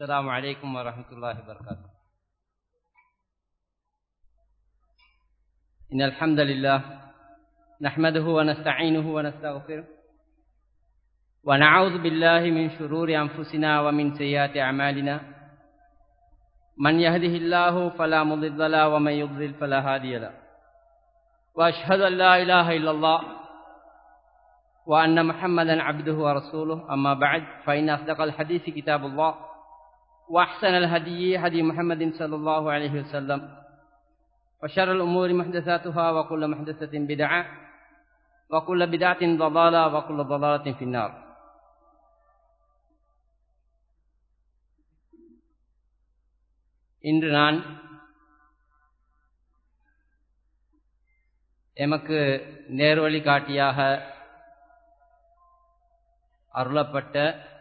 السلام عليكم ورحمة الله وبركاته إن الحمد لله نحمده ونستعينه ونستغفره ونعوذ بالله من شرور أنفسنا ومن سيئات أعمالنا من يهده الله فلا مضل له ومن يضلل فلا هادي له وأشهد أن لا إله إلا الله وأن محمدا عبده ورسوله أما بعد فإن أصدق الحديث كتاب الله وأحسن الهدي هدي محمد صلى الله عليه وسلم وشر الأمور محدثاتها وكل محدثة بدعة وكل بدعة ضلالة وكل ضلالة في النار இன்று நான் எமக்கு நேர்வழி காட்டியாக அருளப்பட்ட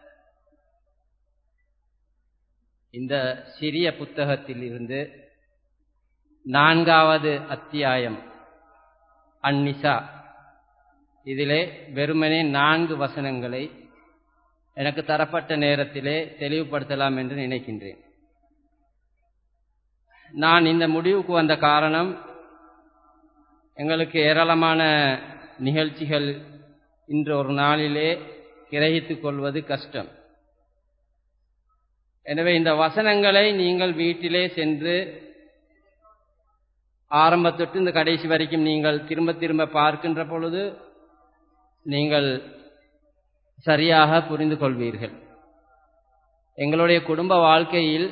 இந்த சிறிய புத்தகத்தில் இருந்து நான்காவது அத்தியாயம் அந்நிசா இதிலே வெறுமனே நான்கு வசனங்களை எனக்கு தரப்பட்ட நேரத்திலே தெளிவுபடுத்தலாம் என்று நினைக்கின்றேன் நான் இந்த முடிவுக்கு வந்த காரணம் எங்களுக்கு ஏராளமான நிகழ்ச்சிகள் இன்று ஒரு நாளிலே கிரகித்துக் கொள்வது கஷ்டம் எனவே இந்த வசனங்களை நீங்கள் வீட்டிலே சென்று ஆரம்பத்தொட்டு இந்த கடைசி வரைக்கும் நீங்கள் திரும்ப திரும்ப பார்க்கின்ற பொழுது நீங்கள் சரியாக புரிந்து கொள்வீர்கள் எங்களுடைய குடும்ப வாழ்க்கையில்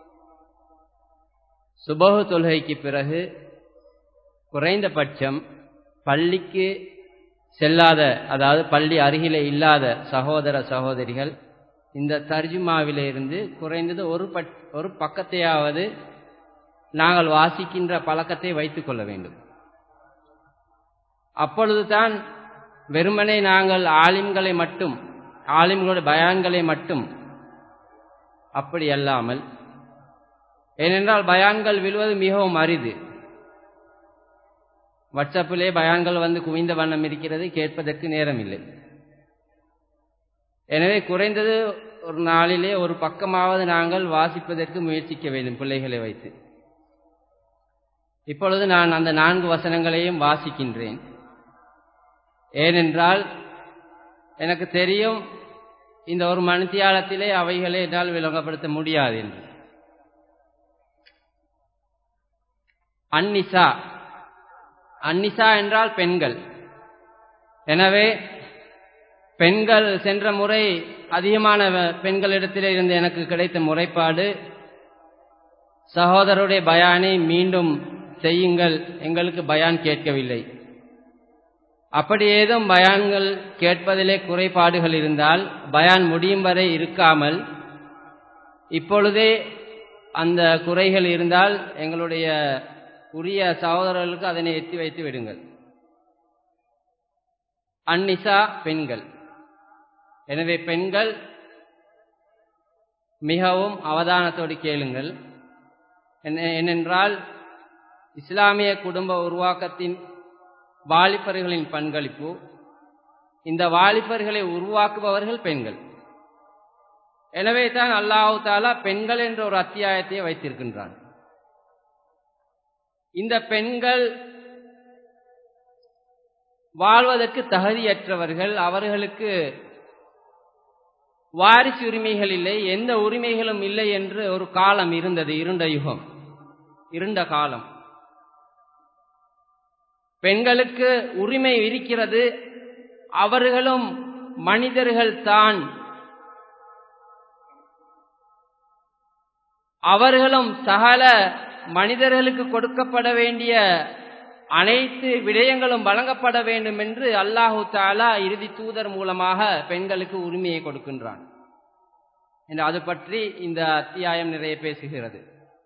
சுபகு தொழுகைக்கு பிறகு குறைந்தபட்சம் பள்ளிக்கு செல்லாத அதாவது பள்ளி அருகிலே இல்லாத சகோதர சகோதரிகள் இந்த தர்ஜுமாவிலே இருந்து குறைந்தது ஒரு பட் ஒரு பக்கத்தையாவது நாங்கள் வாசிக்கின்ற பழக்கத்தை வைத்துக் கொள்ள வேண்டும் அப்பொழுதுதான் வெறுமனே நாங்கள் ஆலிம்களை மட்டும் ஆலிம்களுடைய பயான்களை மட்டும் அப்படி அல்லாமல் ஏனென்றால் பயான்கள் விழுவது மிகவும் அரிது வாட்ஸ்அப்பிலே பயான்கள் வந்து குவிந்த வண்ணம் இருக்கிறது கேட்பதற்கு நேரம் இல்லை எனவே குறைந்தது ஒரு நாளிலே ஒரு பக்கமாவது நாங்கள் வாசிப்பதற்கு முயற்சிக்க வேண்டும் பிள்ளைகளை வைத்து இப்பொழுது நான் அந்த நான்கு வசனங்களையும் வாசிக்கின்றேன் ஏனென்றால் எனக்கு தெரியும் இந்த ஒரு மனுத்தியாலத்திலே அவைகளை என்னால் விளங்கப்படுத்த முடியாது என்று அந்நிசா அந்நிசா என்றால் பெண்கள் எனவே பெண்கள் சென்ற முறை அதிகமான பெண்களிடத்திலே இருந்து எனக்கு கிடைத்த முறைப்பாடு சகோதரருடைய பயானை மீண்டும் செய்யுங்கள் எங்களுக்கு பயான் கேட்கவில்லை அப்படி ஏதும் பயான்கள் கேட்பதிலே குறைபாடுகள் இருந்தால் பயான் முடியும் வரை இருக்காமல் இப்பொழுதே அந்த குறைகள் இருந்தால் எங்களுடைய உரிய சகோதரர்களுக்கு அதனை எத்தி வைத்து விடுங்கள் அந்நிசா பெண்கள் எனவே பெண்கள் மிகவும் அவதானத்தோடு கேளுங்கள் ஏனென்றால் இஸ்லாமிய குடும்ப உருவாக்கத்தின் வாலிபர்களின் பங்களிப்பு இந்த வாலிபர்களை உருவாக்குபவர்கள் பெண்கள் எனவே தான் அல்லாஹு தாலா பெண்கள் என்ற ஒரு அத்தியாயத்தை வைத்திருக்கின்றான் இந்த பெண்கள் வாழ்வதற்கு தகுதியற்றவர்கள் அவர்களுக்கு வாரிசு உரிமைகள் இல்லை எந்த உரிமைகளும் இல்லை என்று ஒரு காலம் இருந்தது இருண்ட யுகம் இருண்ட காலம் பெண்களுக்கு உரிமை இருக்கிறது அவர்களும் மனிதர்கள் தான் அவர்களும் சகல மனிதர்களுக்கு கொடுக்கப்பட வேண்டிய அனைத்து விடயங்களும் வழங்கப்பட வேண்டும் என்று அல்லாஹு தாலா இறுதி தூதர் மூலமாக பெண்களுக்கு உரிமையை கொடுக்கின்றான் என்று அது பற்றி இந்த அத்தியாயம் நிறைய பேசுகிறது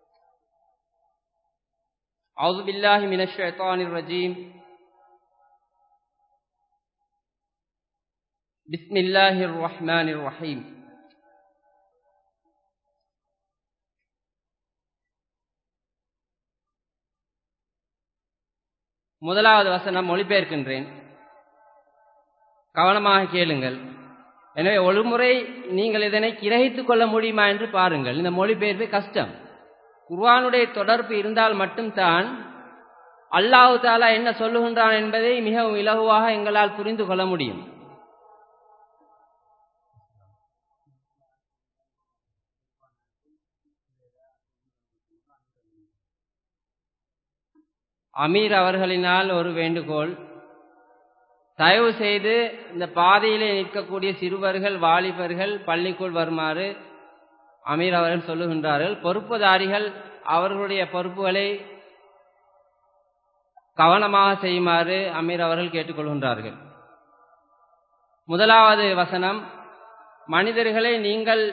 أعوذ بالله من الشيطان الرجيم بسم الله الرحمن الرحيم முதலாவது வசனம் மொழிபெயர்க்கின்றேன் கவனமாக கேளுங்கள் எனவே ஒருமுறை நீங்கள் இதனை கிரகித்துக் கொள்ள முடியுமா என்று பாருங்கள் இந்த மொழிபெயர்ப்பு கஷ்டம் குர்ஆனுடைய தொடர்பு இருந்தால் மட்டும்தான் அல்லாஹு தாலா என்ன சொல்லுகின்றான் என்பதை மிகவும் இலகுவாக எங்களால் புரிந்து கொள்ள முடியும் அமீர் அவர்களினால் ஒரு வேண்டுகோள் தயவு செய்து இந்த பாதையிலே நிற்கக்கூடிய சிறுவர்கள் வாலிபர்கள் பள்ளிக்குள் வருமாறு அமீர் அவர்கள் சொல்லுகின்றார்கள் பொறுப்புதாரிகள் அவர்களுடைய பொறுப்புகளை கவனமாக செய்யுமாறு அமீர் அவர்கள் கேட்டுக்கொள்கின்றார்கள் முதலாவது வசனம் மனிதர்களை நீங்கள்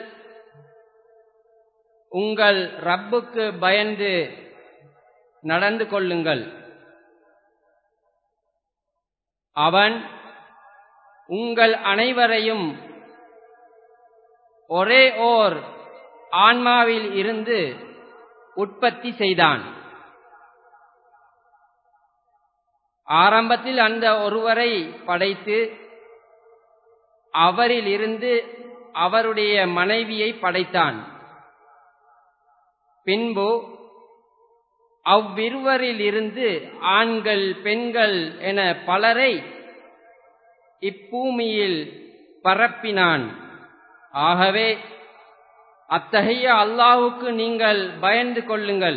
உங்கள் ரப்புக்கு பயந்து நடந்து கொள்ளுங்கள் அவன் உங்கள் அனைவரையும் ஒரே ஓர் ஆன்மாவில் இருந்து உற்பத்தி செய்தான் ஆரம்பத்தில் அந்த ஒருவரை படைத்து அவரில் இருந்து அவருடைய மனைவியை படைத்தான் பின்பு அவ்விருவரில் இருந்து ஆண்கள் பெண்கள் என பலரை இப்பூமியில் பரப்பினான் ஆகவே அத்தகைய அல்லாஹுக்கு நீங்கள் பயந்து கொள்ளுங்கள்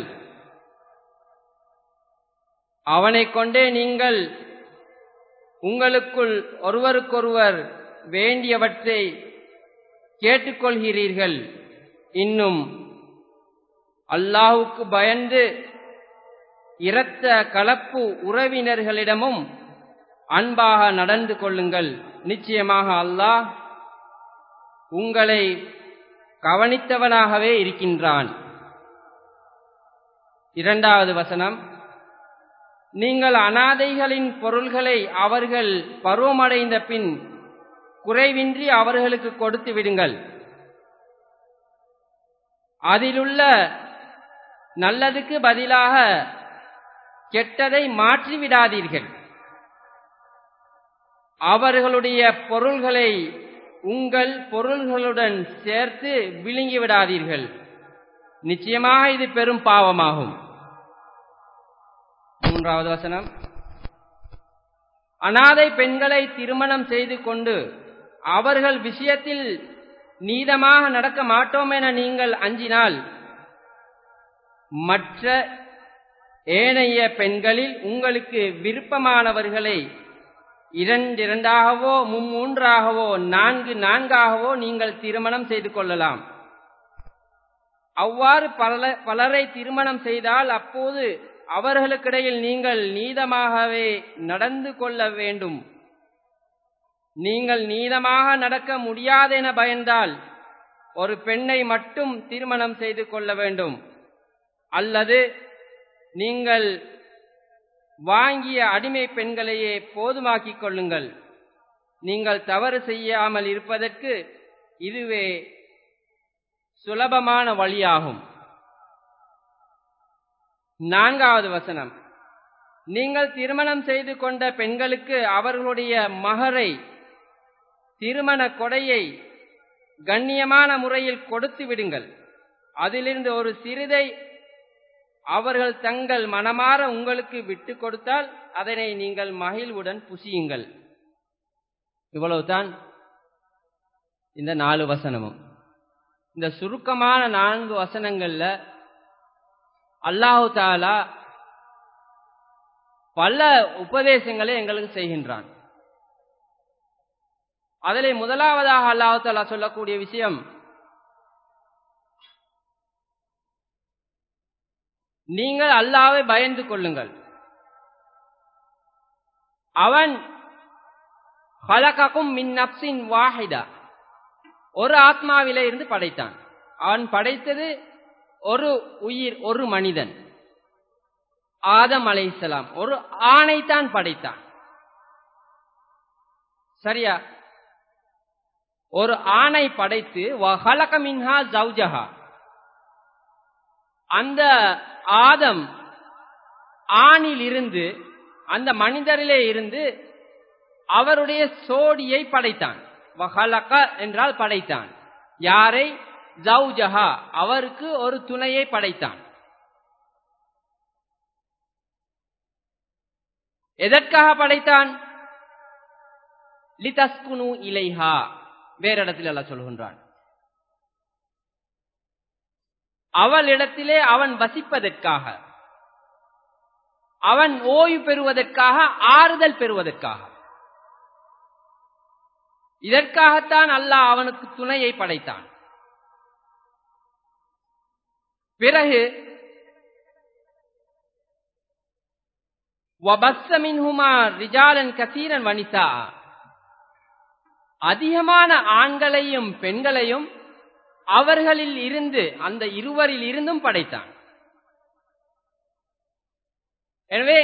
அவனைக் கொண்டே நீங்கள் உங்களுக்குள் ஒருவருக்கொருவர் வேண்டியவற்றை கேட்டுக்கொள்கிறீர்கள் இன்னும் அல்லாஹுக்கு பயந்து இரத்த கலப்பு உறவினர்களிடமும் அன்பாக நடந்து கொள்ளுங்கள் நிச்சயமாக அல்லாஹ் உங்களை கவனித்தவனாகவே இருக்கின்றான் இரண்டாவது வசனம் நீங்கள் அனாதைகளின் பொருள்களை அவர்கள் பருவமடைந்த பின் குறைவின்றி அவர்களுக்கு கொடுத்து விடுங்கள் அதிலுள்ள நல்லதுக்கு பதிலாக கெட்டதை மாற்றிவிடாதீர்கள் அவர்களுடைய பொருள்களை உங்கள் பொருள்களுடன் சேர்த்து விழுங்கிவிடாதீர்கள் நிச்சயமாக இது பெரும் பாவமாகும் மூன்றாவது வசனம் அனாதை பெண்களை திருமணம் செய்து கொண்டு அவர்கள் விஷயத்தில் நீதமாக நடக்க மாட்டோம் என நீங்கள் அஞ்சினால் மற்ற ஏனைய பெண்களில் உங்களுக்கு விருப்பமானவர்களை இரண்டிரண்டாகவோ மும்மூன்றாகவோ நான்கு நான்காகவோ நீங்கள் திருமணம் செய்து கொள்ளலாம் அவ்வாறு பல பலரை திருமணம் செய்தால் அப்போது அவர்களுக்கிடையில் நீங்கள் நீதமாகவே நடந்து கொள்ள வேண்டும் நீங்கள் நீதமாக நடக்க முடியாதென பயந்தால் ஒரு பெண்ணை மட்டும் திருமணம் செய்து கொள்ள வேண்டும் அல்லது நீங்கள் வாங்கிய அடிமை பெண்களையே போதுமாக்கிக் கொள்ளுங்கள் நீங்கள் தவறு செய்யாமல் இருப்பதற்கு இதுவே சுலபமான வழியாகும் நான்காவது வசனம் நீங்கள் திருமணம் செய்து கொண்ட பெண்களுக்கு அவர்களுடைய மகரை திருமண கொடையை கண்ணியமான முறையில் கொடுத்து விடுங்கள் அதிலிருந்து ஒரு சிறிதை அவர்கள் தங்கள் மனமாற உங்களுக்கு விட்டு கொடுத்தால் அதனை நீங்கள் மகிழ்வுடன் புசியுங்கள் இவ்வளவுதான் இந்த நாலு வசனமும் இந்த சுருக்கமான நான்கு வசனங்கள்ல அல்லாஹு தாலா பல உபதேசங்களை எங்களுக்கு செய்கின்றான் அதிலே முதலாவதாக அல்லாஹு தாலா சொல்லக்கூடிய விஷயம் நீங்கள் அல்லாவை பயந்து கொள்ளுங்கள் அவன் ஹலகக்கும் மின் நப்சின் வாஹிதா ஒரு ஆத்மாவில இருந்து படைத்தான் அவன் படைத்தது ஒரு உயிர் ஒரு மனிதன் ஆதம் அலைசலாம் ஒரு ஆணைத்தான் படைத்தான் சரியா ஒரு ஆணை படைத்து வஹலக மின்ஹா ஜவுஜஹா அந்த ஆதம் ஆணில் இருந்து அந்த மனிதரிலே இருந்து அவருடைய சோடியை படைத்தான் வஹலக என்றால் படைத்தான் யாரை ஜவுஜஹா அவருக்கு ஒரு துணையை படைத்தான் எதற்காக படைத்தான் லிதஸ்குனு இலைஹா வேற இடத்தில் எல்லாம் சொல்கின்றான் அவளிடத்திலே அவன் வசிப்பதற்காக அவன் ஓய்வு பெறுவதற்காக ஆறுதல் பெறுவதற்காக இதற்காகத்தான் அல்லாஹ் அவனுக்கு துணையை படைத்தான் பிறகு ரிஜாலன் கசீரன் வனிசா அதிகமான ஆண்களையும் பெண்களையும் அவர்களில் இருந்து அந்த இருவரில் இருந்தும் படைத்தான் எனவே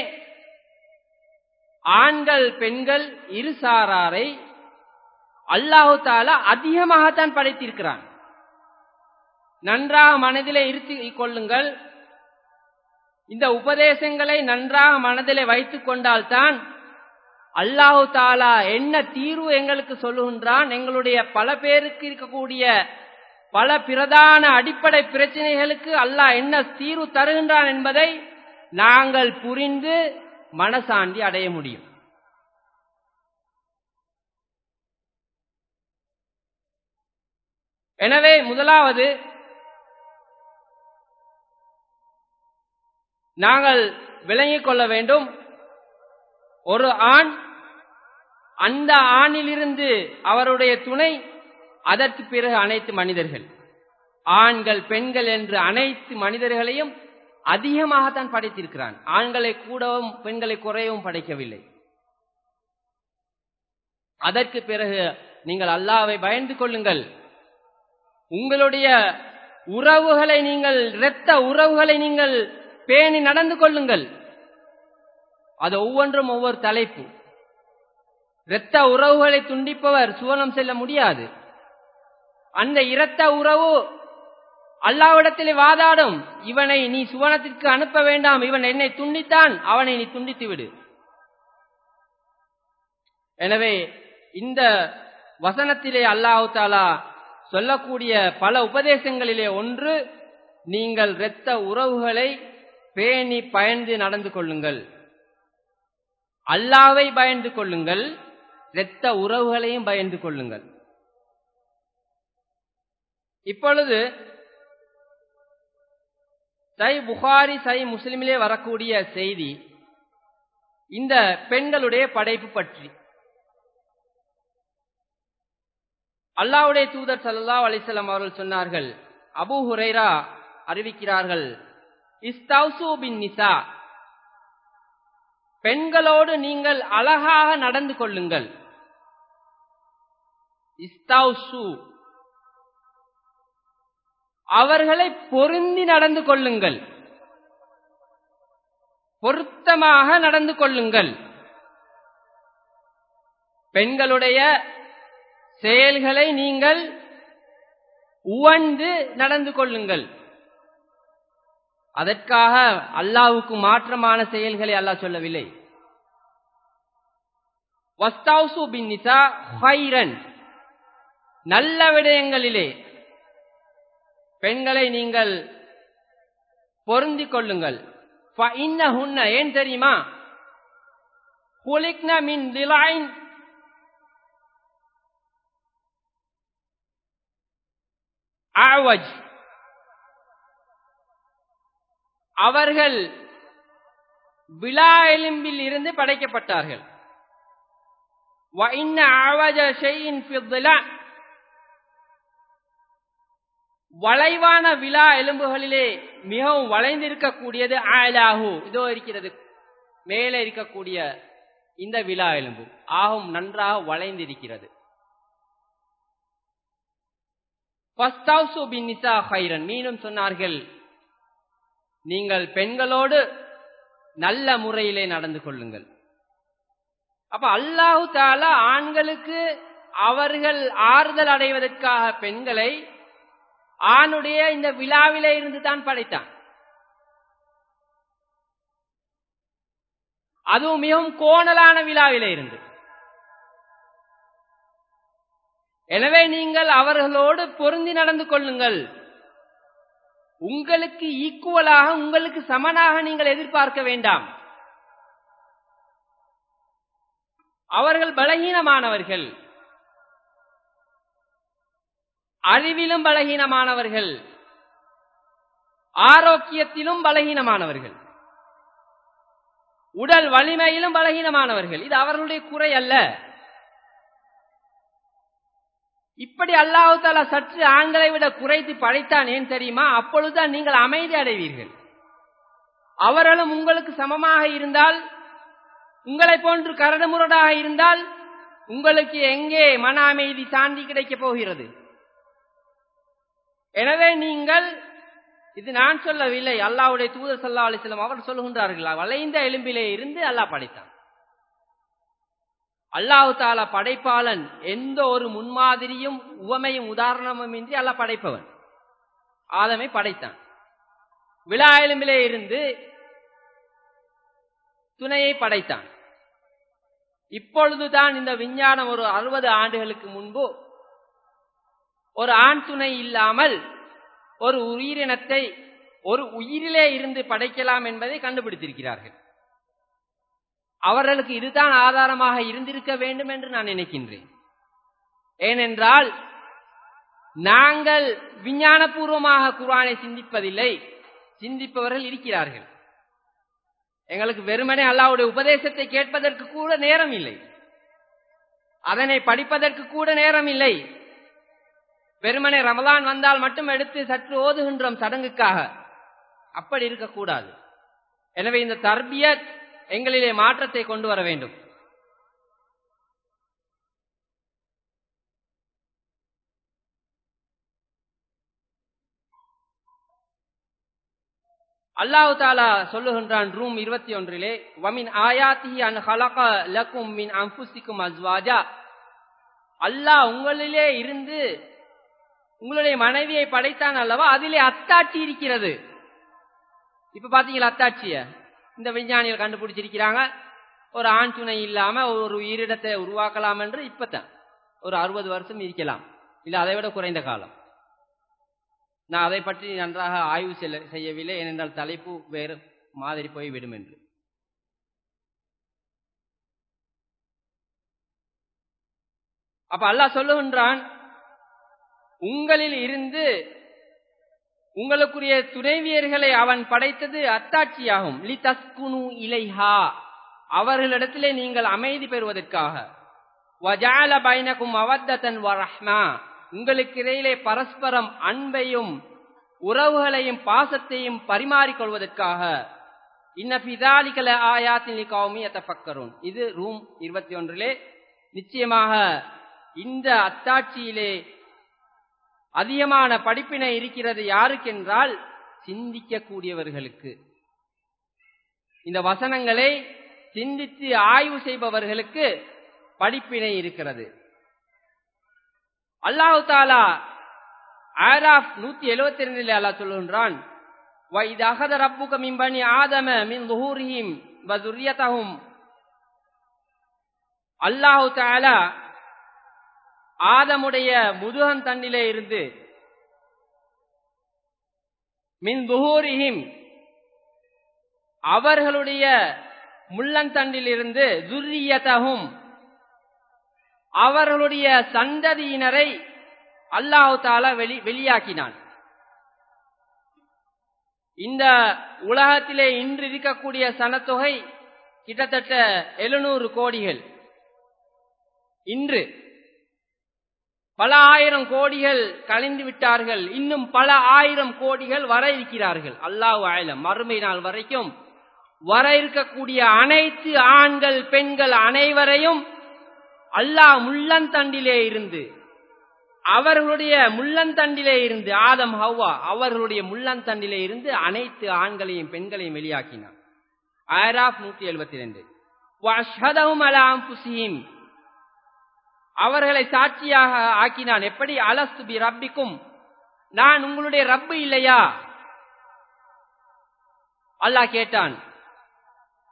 ஆண்கள் பெண்கள் இருசாராரை அல்லாஹு தாலா அதிகமாகத்தான் படைத்திருக்கிறான் நன்றாக மனதிலே இருத்திக் கொள்ளுங்கள் இந்த உபதேசங்களை நன்றாக மனதிலே வைத்துக் கொண்டால்தான் அல்லாஹு தாலா என்ன தீர்வு எங்களுக்கு சொல்லுகின்றான் எங்களுடைய பல பேருக்கு இருக்கக்கூடிய பல பிரதான அடிப்படை பிரச்சனைகளுக்கு அல்லாஹ் என்ன தீர்வு தருகின்றான் என்பதை நாங்கள் புரிந்து மனசாந்தி அடைய முடியும் எனவே முதலாவது நாங்கள் விளங்கிக் கொள்ள வேண்டும் ஒரு ஆண் அந்த ஆணிலிருந்து அவருடைய துணை அதற்கு பிறகு அனைத்து மனிதர்கள் ஆண்கள் பெண்கள் என்று அனைத்து மனிதர்களையும் அதிகமாகத்தான் படைத்திருக்கிறான் ஆண்களை கூடவும் பெண்களை குறையவும் படைக்கவில்லை அதற்கு பிறகு நீங்கள் அல்லாவை பயந்து கொள்ளுங்கள் உங்களுடைய உறவுகளை நீங்கள் இரத்த உறவுகளை நீங்கள் பேணி நடந்து கொள்ளுங்கள் அது ஒவ்வொன்றும் ஒவ்வொரு தலைப்பு இரத்த உறவுகளை துண்டிப்பவர் சுவனம் செல்ல முடியாது அந்த இரத்த உறவு அல்லாவிடத்திலே வாதாடும் இவனை நீ சுவனத்திற்கு அனுப்ப வேண்டாம் இவன் என்னை துண்டித்தான் அவனை நீ துண்டித்து விடு எனவே இந்த வசனத்திலே அல்லாஹு தாலா சொல்லக்கூடிய பல உபதேசங்களிலே ஒன்று நீங்கள் இரத்த உறவுகளை பேணி பயந்து நடந்து கொள்ளுங்கள் அல்லாவை பயந்து கொள்ளுங்கள் இரத்த உறவுகளையும் பயந்து கொள்ளுங்கள் இப்பொழுது சை புகாரி சை முஸ்லிமிலே வரக்கூடிய செய்தி இந்த பெண்களுடைய படைப்பு பற்றி அல்லாவுடைய தூதர் சல்லா அலிசல்லாம் அவர்கள் சொன்னார்கள் அபு ஹுரைரா அறிவிக்கிறார்கள் இஸ்தௌசு பின் நிசா பெண்களோடு நீங்கள் அழகாக நடந்து கொள்ளுங்கள் இஸ்தௌசு அவர்களை பொருந்தி நடந்து கொள்ளுங்கள் பொருத்தமாக நடந்து கொள்ளுங்கள் பெண்களுடைய செயல்களை நீங்கள் உவந்து நடந்து கொள்ளுங்கள் அதற்காக அல்லாவுக்கு மாற்றமான செயல்களை அல்லாஹ் சொல்லவில்லை வஸ்தௌசு பின் நிசா ஹைரன் நல்ல விடயங்களிலே பெண்களை நீங்கள் பொருந்திக் கொள்ளுங்கள் ஏன் தெரியுமா மின் திலாயின் ஆவஜ் அவர்கள் விழா எலும்பில் இருந்து படைக்கப்பட்டார்கள் வளைவான விழா எலும்புகளிலே மிகவும் வளைந்திருக்கக்கூடியது ஆலாகு இதோ இருக்கிறது மேலே இருக்கக்கூடிய இந்த விழா எலும்பு ஆகும் நன்றாக வளைந்திருக்கிறது மீண்டும் சொன்னார்கள் நீங்கள் பெண்களோடு நல்ல முறையிலே நடந்து கொள்ளுங்கள் அப்ப அல்லாஹு தாலா ஆண்களுக்கு அவர்கள் ஆறுதல் அடைவதற்காக பெண்களை ஆணுடைய இந்த விழாவிலே இருந்து தான் படைத்தான் அதுவும் மிகவும் கோணலான விழாவிலே இருந்து எனவே நீங்கள் அவர்களோடு பொருந்தி நடந்து கொள்ளுங்கள் உங்களுக்கு ஈக்குவலாக உங்களுக்கு சமனாக நீங்கள் எதிர்பார்க்க வேண்டாம் அவர்கள் பலகீனமானவர்கள் அறிவிலும் பலகீனமானவர்கள் ஆரோக்கியத்திலும் பலகீனமானவர்கள் உடல் வலிமையிலும் பலகீனமானவர்கள் இது அவர்களுடைய குறை அல்ல இப்படி அல்லாஹு தாலா சற்று ஆண்களை விட குறைத்து படைத்தான் ஏன் தெரியுமா அப்பொழுதுதான் நீங்கள் அமைதி அடைவீர்கள் அவர்களும் உங்களுக்கு சமமாக இருந்தால் உங்களை போன்று கரடுமுரடாக இருந்தால் உங்களுக்கு எங்கே மன அமைதி சாந்தி கிடைக்கப் போகிறது எனவே நீங்கள் இது நான் சொல்லவில்லை அல்லாவுடைய தூதர் சல்லா அலிஸ்லாம் அவர் சொல்லுகின்றார்கள் வளைந்த எலும்பிலே இருந்து அல்லாஹ் படைத்தான் அல்லாஹு தாலா படைப்பாளன் எந்த ஒரு முன்மாதிரியும் உவமையும் உதாரணமும் இன்றி அல்லாஹ் படைப்பவன் ஆதமை படைத்தான் விழா எலும்பிலே இருந்து துணையை படைத்தான் இப்பொழுதுதான் இந்த விஞ்ஞானம் ஒரு அறுபது ஆண்டுகளுக்கு முன்பு ஒரு ஆண் துணை இல்லாமல் ஒரு உயிரினத்தை ஒரு உயிரிலே இருந்து படைக்கலாம் என்பதை கண்டுபிடித்திருக்கிறார்கள் அவர்களுக்கு இதுதான் ஆதாரமாக இருந்திருக்க வேண்டும் என்று நான் நினைக்கின்றேன் ஏனென்றால் நாங்கள் விஞ்ஞானபூர்வமாக குரானை சிந்திப்பதில்லை சிந்திப்பவர்கள் இருக்கிறார்கள் எங்களுக்கு வெறுமனே அல்லாவுடைய உபதேசத்தை கேட்பதற்கு கூட நேரம் இல்லை அதனை படிப்பதற்கு கூட நேரம் இல்லை வெறுமனே ரமலான் வந்தால் மட்டும் எடுத்து சற்று ஓதுகின்றோம் சடங்குக்காக அப்படி இருக்கக்கூடாது எனவே இந்த தர்பியத் எங்களிலே மாற்றத்தை கொண்டு வர வேண்டும் அல்லாஹு தாலா சொல்லுகின்றான் ரூம் இருபத்தி ஒன்றிலே வமின் ஆயாத்தி அன் ஹலக லக்கும் மின் அம்புசிக்கும் அஸ்வாஜா அல்லாஹ் உங்களிலே இருந்து உங்களுடைய மனைவியை படைத்தான் அல்லவா அதிலே அத்தாட்சி இருக்கிறது இப்ப பாத்தீங்களா அத்தாட்சிய இந்த விஞ்ஞானிகள் கண்டுபிடிச்சிருக்கிறாங்க ஒரு ஆண் துணை இல்லாம ஒரு உயிரிடத்தை உருவாக்கலாம் என்று இப்பதான் ஒரு அறுபது வருஷம் இருக்கலாம் இல்ல அதை விட குறைந்த காலம் நான் அதை பற்றி நன்றாக ஆய்வு செய்யவில்லை ஏனென்றால் தலைப்பு வேறு மாதிரி போய்விடும் என்று அப்ப அல்லாஹ் சொல்லுகின்றான் உங்களில் இருந்து உங்களுக்குரிய துணைவியர்களை அவன் படைத்தது அத்தாட்சியாகும் லி தஸ்குனு இலைஹா அவர்களிடத்திலே நீங்கள் அமைதி பெறுவதற்காக வஜால பைனக்கும் அவத்தன் வரஹ்மா உங்களுக்கு இடையிலே பரஸ்பரம் அன்பையும் உறவுகளையும் பாசத்தையும் பரிமாறிக்கொள்வதற்காக இன்னபிதாலிகல ஆயாத்தின் கௌமி எத்தப்பக்கரும் இது ரூம் இருபத்தி ஒன்றிலே நிச்சயமாக இந்த அத்தாட்சியிலே அதிகமான படிப்பினை இருக்கிறது யாருக்கென்றால் சிந்திக்கக்கூடியவர்களுக்கு இந்த வசனங்களை சிந்தித்து ஆய்வு செய்பவர்களுக்கு படிப்பினை இருக்கிறது அல்லாஹு தாலா ஆராப் நூத்தி எழுபத்தி ரெண்டில் அல்லா சொல்லுகின்றான் وَإِذْ أَخَذَ رَبُّكَ مِنْ بَنِي آدَمَ مِنْ ظُهُورِهِمْ وَذُرِّيَّتَهُمْ அல்லாஹு தாலா ஆதமுடைய முதுகன் தண்டிலே இருந்து மின் துஹூரிஹிம் அவர்களுடைய முள்ளந்தண்டிலிருந்து துர்ரியதகும் அவர்களுடைய சந்ததியினரை அல்லாஹு தாலா வெளி வெளியாக்கினான் இந்த உலகத்திலே இன்று இருக்கக்கூடிய சனத்தொகை கிட்டத்தட்ட எழுநூறு கோடிகள் இன்று பல ஆயிரம் கோடிகள் கலைந்து விட்டார்கள் இன்னும் பல ஆயிரம் கோடிகள் வர இருக்கிறார்கள் அல்லாஹ் ஆயிலம் மறுமை நாள் வரைக்கும் வர இருக்கக்கூடிய அனைத்து ஆண்கள் பெண்கள் அனைவரையும் அல்லாஹ் முள்ளந்தண்டிலே இருந்து அவர்களுடைய முள்ளந்தண்டிலே இருந்து ஆதம் ஹவ்வா அவர்களுடைய முள்ளந்தண்டிலே இருந்து அனைத்து ஆண்களையும் பெண்களையும் வெளியாக்கினார் ஆராப் நூத்தி எழுபத்தி ரெண்டு அவர்களை சாட்சியாக ஆக்கினான் எப்படி அலஸ்துபி ரப்பிக்கும் நான் உங்களுடைய ரப்பு இல்லையா அல்லாஹ் கேட்டான்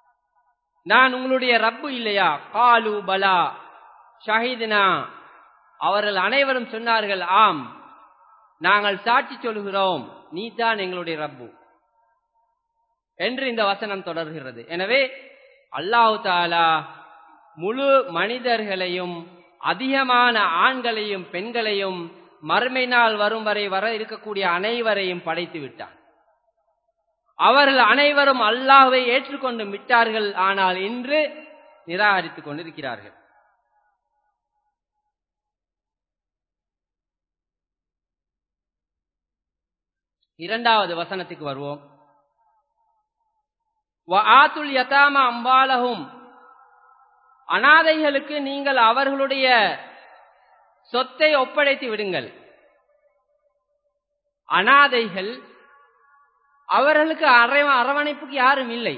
நான் உங்களுடைய ரப்பு இல்லையா காலு பலா ஷஹீத்னா அவர்கள் அனைவரும் சொன்னார்கள் ஆம் நாங்கள் சாட்சி சொல்கிறோம் நீதான் எங்களுடைய ரப்பு என்று இந்த வசனம் தொடர்கிறது எனவே அல்லாஹு தாலா முழு மனிதர்களையும் அதிகமான ஆண்களையும் பெண்களையும் மறுமை நாள் வரும் வரை வர இருக்கக்கூடிய அனைவரையும் படைத்து விட்டார் அவர்கள் அனைவரும் அல்லாஹ்வை ஏற்றுக்கொண்டு விட்டார்கள் ஆனால் இன்று நிராகரித்துக் கொண்டிருக்கிறார்கள் இரண்டாவது வசனத்துக்கு வருவோம் ஆத்துல் யதாம அம்பாலகும் அனாதைகளுக்கு நீங்கள் அவர்களுடைய சொத்தை ஒப்படைத்து விடுங்கள் அனாதைகள் அவர்களுக்கு அரவணைப்புக்கு யாரும் இல்லை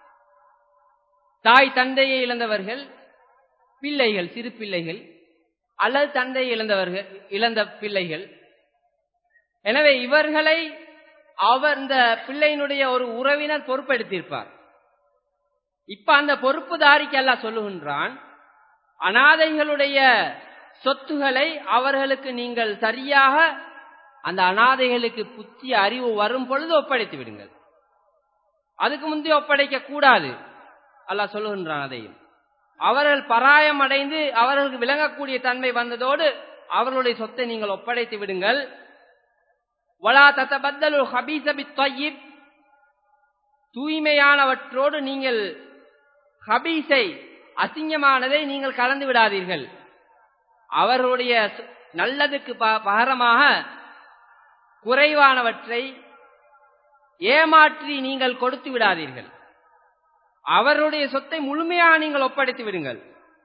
தாய் தந்தையை இழந்தவர்கள் பிள்ளைகள் சிறு பிள்ளைகள் அல்லது தந்தையை இழந்தவர்கள் இழந்த பிள்ளைகள் எனவே இவர்களை அவர் இந்த பிள்ளையினுடைய ஒரு உறவினர் பொறுப்பெடுத்திருப்பார் இப்ப அந்த பொறுப்புதாரிக்கு எல்லாம் சொல்லுகின்றான் அனாதைகளுடைய சொத்துகளை அவர்களுக்கு நீங்கள் சரியாக அந்த அனாதைகளுக்கு புத்தி அறிவு வரும் பொழுது ஒப்படைத்து விடுங்கள் அதுக்கு முந்தைய ஒப்படைக்க கூடாது அல்லாஹ் சொல்லுகின்றான் அதையும் அவர்கள் பராயம் அடைந்து அவர்களுக்கு விளங்கக்கூடிய தன்மை வந்ததோடு அவர்களுடைய சொத்தை நீங்கள் ஒப்படைத்து விடுங்கள் வலா தத்தபத்தலு ஹபீசபி தொய்யிப் தூய்மையானவற்றோடு நீங்கள் ஹபீஸை அசிங்கமானதை நீங்கள் கலந்து விடாதீர்கள் அவர்களுடைய நல்லதுக்கு பகரமாக குறைவானவற்றை ஏமாற்றி நீங்கள் கொடுத்து விடாதீர்கள் அவருடைய சொத்தை முழுமையாக நீங்கள் ஒப்படைத்து விடுங்கள்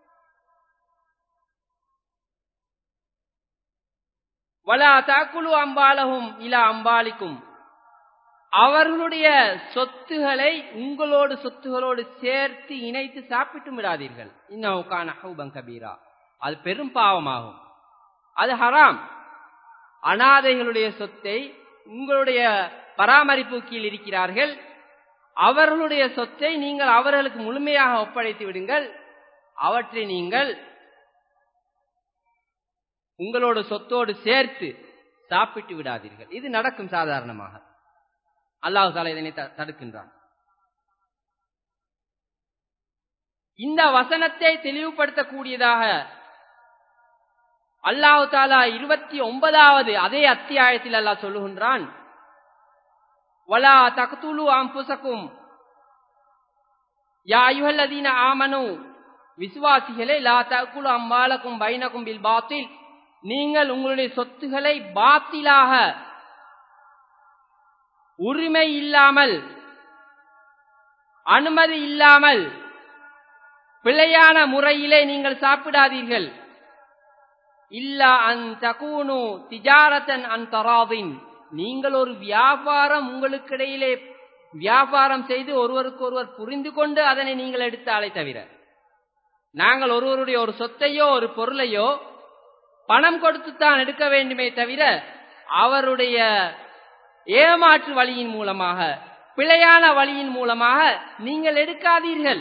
வலா தாக்குலு அம்பாலகும் இலா அம்பாலிக்கும் அவர்களுடைய சொத்துகளை உங்களோடு சொத்துகளோடு சேர்த்து இணைத்து சாப்பிட்டு விடாதீர்கள் இன்னும் கபீரா அது பெரும் பாவமாகும் அது ஹராம் அனாதைகளுடைய சொத்தை உங்களுடைய பராமரிப்பு கீழ் இருக்கிறார்கள் அவர்களுடைய சொத்தை நீங்கள் அவர்களுக்கு முழுமையாக ஒப்படைத்து விடுங்கள் அவற்றை நீங்கள் உங்களோட சொத்தோடு சேர்த்து சாப்பிட்டு விடாதீர்கள் இது நடக்கும் சாதாரணமாக அல்லாஹு தாலா இதனை தடுக்கின்றான் இந்த வசனத்தை தெளிவுபடுத்தக்கூடியதாக அல்லாஹு தாலா இருபத்தி ஒன்பதாவது அதே அத்தியாயத்தில் அல்லாஹ் சொல்லுகின்றான் வலா தக்துலு அம்புசக்கும் யா அயுஹல்லதீன ஆமனு விசுவாசிகளே லா தக்குலு அம்பாலக்கும் பைனக்கும் பில் பாத்தில் நீங்கள் உங்களுடைய சொத்துக்களை பாத்திலாக உரிமை இல்லாமல் அனுமதி இல்லாமல் பிழையான முறையிலே நீங்கள் சாப்பிடாதீர்கள் இல்லா அன் தகூனு திஜாரத்தன் அன் தராவின் நீங்கள் ஒரு வியாபாரம் உங்களுக்கிடையிலே வியாபாரம் செய்து ஒருவருக்கு ஒருவர் புரிந்து கொண்டு அதனை நீங்கள் எடுத்தாலே தவிர நாங்கள் ஒருவருடைய ஒரு சொத்தையோ ஒரு பொருளையோ பணம் கொடுத்துத்தான் எடுக்க வேண்டுமே தவிர அவருடைய ஏமாற்று வழியின் மூலமாக பிழையான வழியின் மூலமாக நீங்கள் எடுக்காதீர்கள்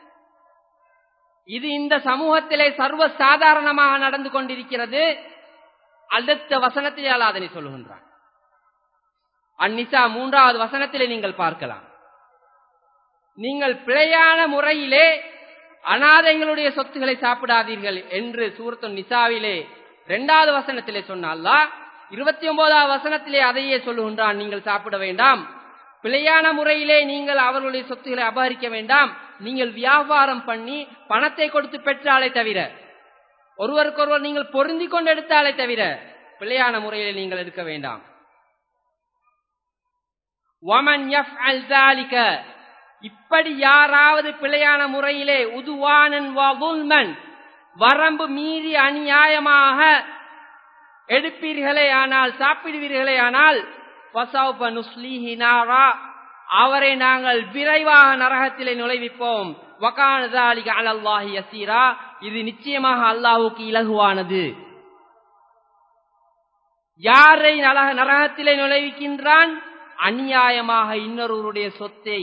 இது இந்த சமூகத்திலே சர்வ சாதாரணமாக நடந்து கொண்டிருக்கிறது அடுத்த வசனத்திலே அல்ல அதனை சொல்லுகின்றான் அந்நிசா மூன்றாவது வசனத்திலே நீங்கள் பார்க்கலாம் நீங்கள் பிழையான முறையிலே அனாதைகளுடைய சொத்துக்களை சாப்பிடாதீர்கள் என்று சூரத்து நிசாவிலே இரண்டாவது வசனத்திலே சொன்னால்லா இருபத்தி ஒன்பதாவது வசனத்திலே அதையே சொல்லுகின்றான் நீங்கள் சாப்பிட வேண்டாம் பிழையான முறையிலே நீங்கள் அவர்களுடைய சொத்துக்களை அபகரிக்க வேண்டாம் நீங்கள் வியாபாரம் பண்ணி பணத்தை கொடுத்து பெற்றாலே தவிர ஒருவருக்கொருவர் நீங்கள் பொருந்தி கொண்டு எடுத்தாலே தவிர பிழையான முறையிலே நீங்கள் எடுக்க வேண்டாம் இப்படி யாராவது பிழையான முறையிலே உதுவானன் வரம்பு மீறி அநியாயமாக எடுப்பீர்களே ஆனால் சாப்பிடுவீர்களே ஆனால் அவரை நாங்கள் விரைவாக நரகத்திலே நுழைவிப்போம் இது நிச்சயமாக அல்லாஹுக்கு இலகுவானது யாரை நரகத்திலே நுழைவிக்கின்றான் அநியாயமாக இன்னொருவருடைய சொத்தை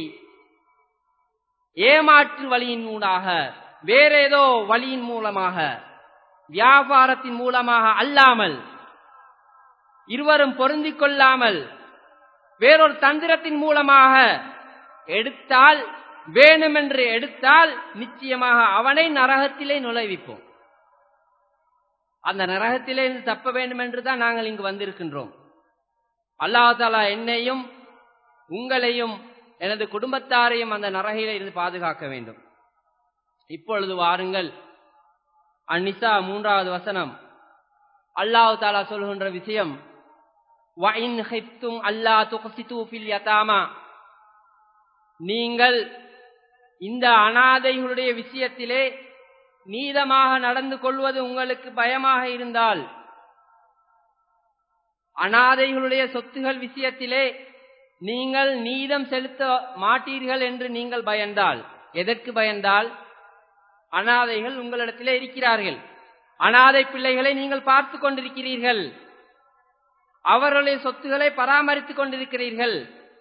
ஏமாற்று வழியின் மூலமாக வேறேதோ வழியின் மூலமாக வியாபாரத்தின் மூலமாக அல்லாமல் இருவரும் பொருந்திக் கொள்ளாமல் வேறொரு தந்திரத்தின் மூலமாக எடுத்தால் வேணுமென்று எடுத்தால் நிச்சயமாக அவனை நரகத்திலே நுழைவிப்போம் அந்த நரகத்திலே இருந்து தப்ப வேண்டும் என்று தான் நாங்கள் இங்கு வந்திருக்கின்றோம் அல்லாஹாலா என்னையும் உங்களையும் எனது குடும்பத்தாரையும் அந்த நரகையில இருந்து பாதுகாக்க வேண்டும் இப்பொழுது வாருங்கள் அந்நிசா மூன்றாவது வசனம் அல்லாஹு தாலா சொல்கின்ற விஷயம் அல்லா யதாமா நீங்கள் இந்த அனாதைகளுடைய விஷயத்திலே நீதமாக நடந்து கொள்வது உங்களுக்கு பயமாக இருந்தால் அனாதைகளுடைய சொத்துகள் விஷயத்திலே நீங்கள் நீதம் செலுத்த மாட்டீர்கள் என்று நீங்கள் பயந்தால் எதற்கு பயந்தால் அனாதைகள் உங்களிடத்திலே இருக்கிறார்கள் அனாதை பிள்ளைகளை நீங்கள் பார்த்து கொண்டிருக்கிறீர்கள் அவர்களுடைய சொத்துக்களை பராமரித்துக் கொண்டிருக்கிறீர்கள்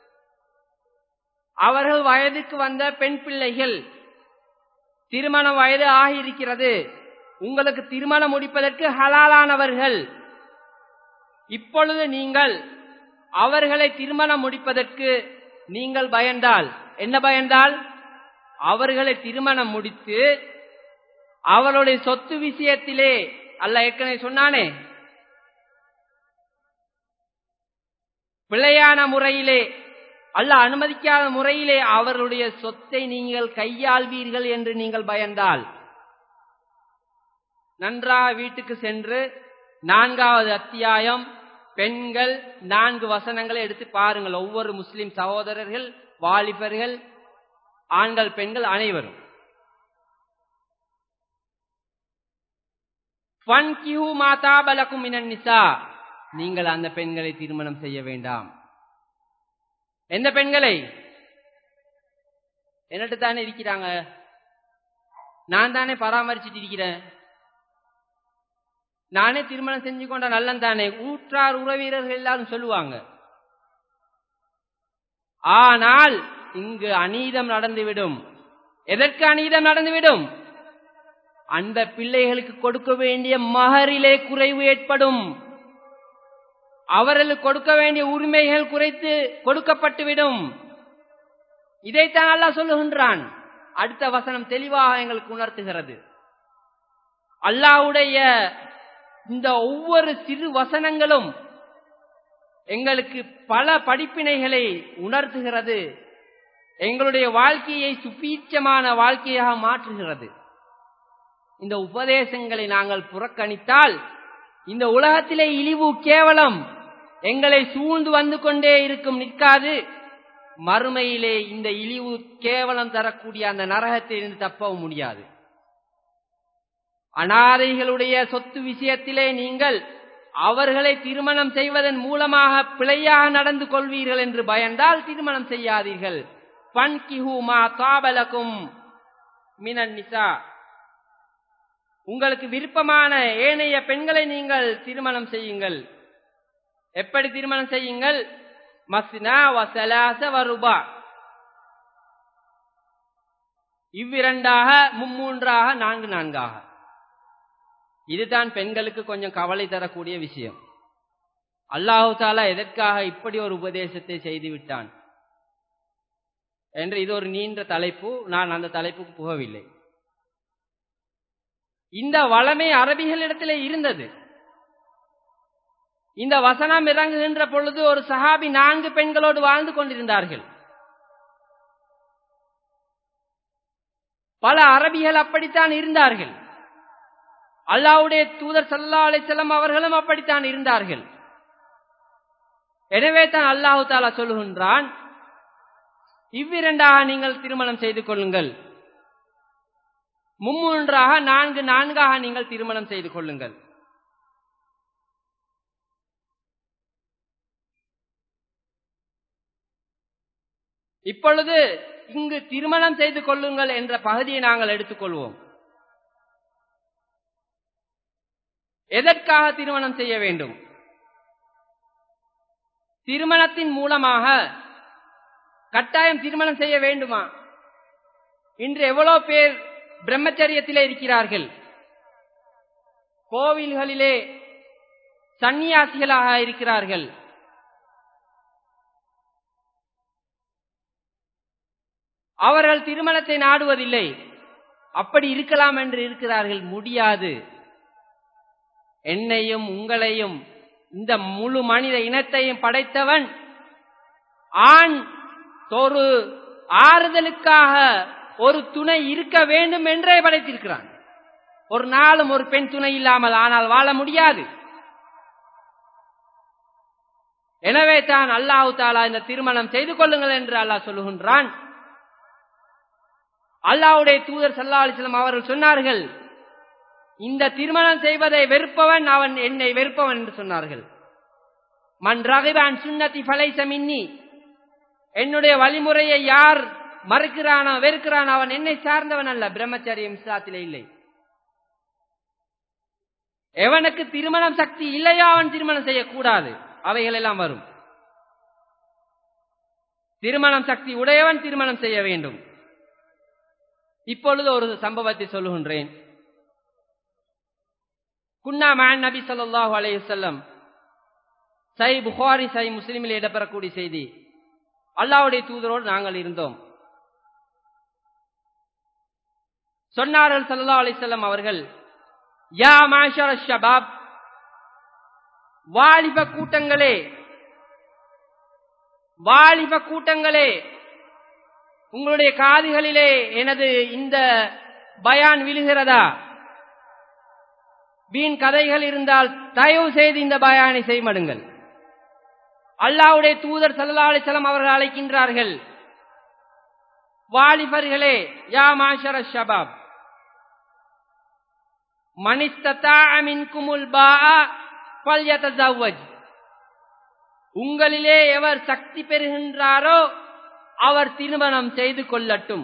அவர்கள் வயதுக்கு வந்த பெண் பிள்ளைகள் திருமண வயது ஆகியிருக்கிறது உங்களுக்கு திருமணம் முடிப்பதற்கு ஹலாலானவர்கள் இப்பொழுது நீங்கள் அவர்களை திருமணம் முடிப்பதற்கு நீங்கள் பயந்தால் என்ன பயந்தால் அவர்களை திருமணம் முடித்து அவருடைய சொத்து விஷயத்திலே அல்ல ஏற்கனவே சொன்னானே பிழையான முறையிலே அல்ல அனுமதிக்காத முறையிலே அவர்களுடைய சொத்தை நீங்கள் கையாள்வீர்கள் என்று நீங்கள் பயந்தால் நன்றாக வீட்டுக்கு சென்று நான்காவது அத்தியாயம் பெண்கள் நான்கு வசனங்களை எடுத்து பாருங்கள் ஒவ்வொரு முஸ்லிம் சகோதரர்கள் வாலிபர்கள் ஆண்கள் பெண்கள் அனைவரும் மாதாபலக்கும் நிசா நீங்கள் அந்த பெண்களை திருமணம் செய்ய வேண்டாம் எந்த பெண்களை என்னட்டு தானே இருக்கிறாங்க நான் தானே பராமரிச்சுட்டு இருக்கிறேன் நானே திருமணம் செஞ்சு கொண்ட நல்லன் தானே ஊற்றார் உறவினர்கள் எல்லாரும் சொல்லுவாங்க ஆனால் இங்கு அநீதம் நடந்துவிடும் எதற்கு அநீதம் நடந்துவிடும் அந்த பிள்ளைகளுக்கு கொடுக்க வேண்டிய மகரிலே குறைவு ஏற்படும் அவர்களுக்கு கொடுக்க வேண்டிய உரிமைகள் குறைத்து கொடுக்கப்பட்டுவிடும் இதைத்தான் அல்லா சொல்லுகின்றான் அடுத்த வசனம் தெளிவாக எங்களுக்கு உணர்த்துகிறது அல்லாவுடைய இந்த ஒவ்வொரு சிறு வசனங்களும் எங்களுக்கு பல படிப்பினைகளை உணர்த்துகிறது எங்களுடைய வாழ்க்கையை சுபீட்சமான வாழ்க்கையாக மாற்றுகிறது இந்த உபதேசங்களை நாங்கள் புறக்கணித்தால் இந்த உலகத்திலே இழிவு கேவலம் எங்களை சூழ்ந்து வந்து கொண்டே இருக்கும் நிற்காது மறுமையிலே இந்த இழிவு கேவலம் தரக்கூடிய அந்த நரகத்திலிருந்து தப்பவும் முடியாது அனாதைகளுடைய சொத்து விஷயத்திலே நீங்கள் அவர்களை திருமணம் செய்வதன் மூலமாக பிழையாக நடந்து கொள்வீர்கள் என்று பயந்தால் திருமணம் செய்யாதீர்கள் பன்கிஹூமா காபலக்கும் மினன் நிசா உங்களுக்கு விருப்பமான ஏனைய பெண்களை நீங்கள் திருமணம் செய்யுங்கள் எப்படி திருமணம் செய்யுங்கள் மஸ்னா வசலாச வருபா இவ்விரண்டாக மும்மூன்றாக நான்கு நான்காக இதுதான் பெண்களுக்கு கொஞ்சம் கவலை தரக்கூடிய விஷயம் அல்லாஹு தாலா எதற்காக இப்படி ஒரு உபதேசத்தை செய்து விட்டான் என்று இது ஒரு நீண்ட தலைப்பு நான் அந்த தலைப்புக்கு புகவில்லை இந்த வளமை அரபிகளிடத்திலே இருந்தது இந்த வசனம் இறங்குகின்ற பொழுது ஒரு சஹாபி நான்கு பெண்களோடு வாழ்ந்து கொண்டிருந்தார்கள் பல அரபிகள் அப்படித்தான் இருந்தார்கள் அல்லாவுடைய தூதர் சல்லா அலிசல்லாம் அவர்களும் அப்படித்தான் இருந்தார்கள் எனவே தான் அல்லாஹு தாலா சொல்லுகின்றான் இவ்விரண்டாக நீங்கள் திருமணம் செய்து கொள்ளுங்கள் மும்மூன்றாக நான்கு நான்காக நீங்கள் திருமணம் செய்து கொள்ளுங்கள் இப்பொழுது இங்கு திருமணம் செய்து கொள்ளுங்கள் என்ற பகுதியை நாங்கள் எடுத்துக்கொள்வோம் எதற்காக திருமணம் செய்ய வேண்டும் திருமணத்தின் மூலமாக கட்டாயம் திருமணம் செய்ய வேண்டுமா இன்று எவ்வளவு பேர் பிரம்மச்சரியத்திலே இருக்கிறார்கள் கோவில்களிலே சந்நியாசிகளாக இருக்கிறார்கள் அவர்கள் திருமணத்தை நாடுவதில்லை அப்படி இருக்கலாம் என்று இருக்கிறார்கள் முடியாது என்னையும் உங்களையும் இந்த முழு மனித இனத்தையும் படைத்தவன் ஆண் ஒரு ஆறுதலுக்காக ஒரு துணை இருக்க வேண்டும் என்றே படைத்திருக்கிறான் ஒரு நாளும் ஒரு பெண் துணை இல்லாமல் ஆனால் வாழ முடியாது எனவே தான் அல்லாஹு தாலா இந்த திருமணம் செய்து கொள்ளுங்கள் என்று அல்லாஹ் சொல்லுகின்றான் அல்லாவுடைய தூதர் சல்லா அலிஸ்லாம் அவர்கள் சொன்னார்கள் இந்த திருமணம் செய்வதை வெறுப்பவன் அவன் என்னை வெறுப்பவன் என்று சொன்னார்கள் மன் ரகிபான் சுன்னத்தி பலைச மின்னி என்னுடைய வழிமுறையை யார் மறுக்கிறானோ வெறுக்கிறான் அவன் என்னை சார்ந்தவன் அல்ல பிரம்மச்சரியம் இஸ்லாத்திலே இல்லை எவனுக்கு திருமணம் சக்தி இல்லையோ அவன் திருமணம் செய்யக்கூடாது அவைகள் எல்லாம் வரும் திருமணம் சக்தி உடையவன் திருமணம் செய்ய வேண்டும் இப்பொழுது ஒரு சம்பவத்தை சொல்லுகின்றேன் குன்னா மேன் நபி சொல்லாஹு அலையுசல்லம் சை புகாரி சை முஸ்லிமில் இடம்பெறக்கூடிய செய்தி அல்லாவுடைய தூதரோடு நாங்கள் இருந்தோம் சொன்னார்கள் சல்லா அலிசல்லம் அவர்கள் யா மாஷர் ஷபாப் வாலிப கூட்டங்களே வாலிப கூட்டங்களே உங்களுடைய காதுகளிலே எனது இந்த பயான் விழுகிறதா வீண் கதைகள் இருந்தால் தயவு செய்து இந்த பயானை செய்மடுங்கள் அல்லாவுடைய தூதர் சல்லா அலிசலம் அவர்கள் அழைக்கின்றார்கள் வாலிபர்களே யா மாஷர ஷபாப் மனிஸ்தமின் குமுல் பா உங்களிலே எவர் சக்தி பெறுகின்றாரோ அவர் திருமணம் செய்து கொள்ளட்டும்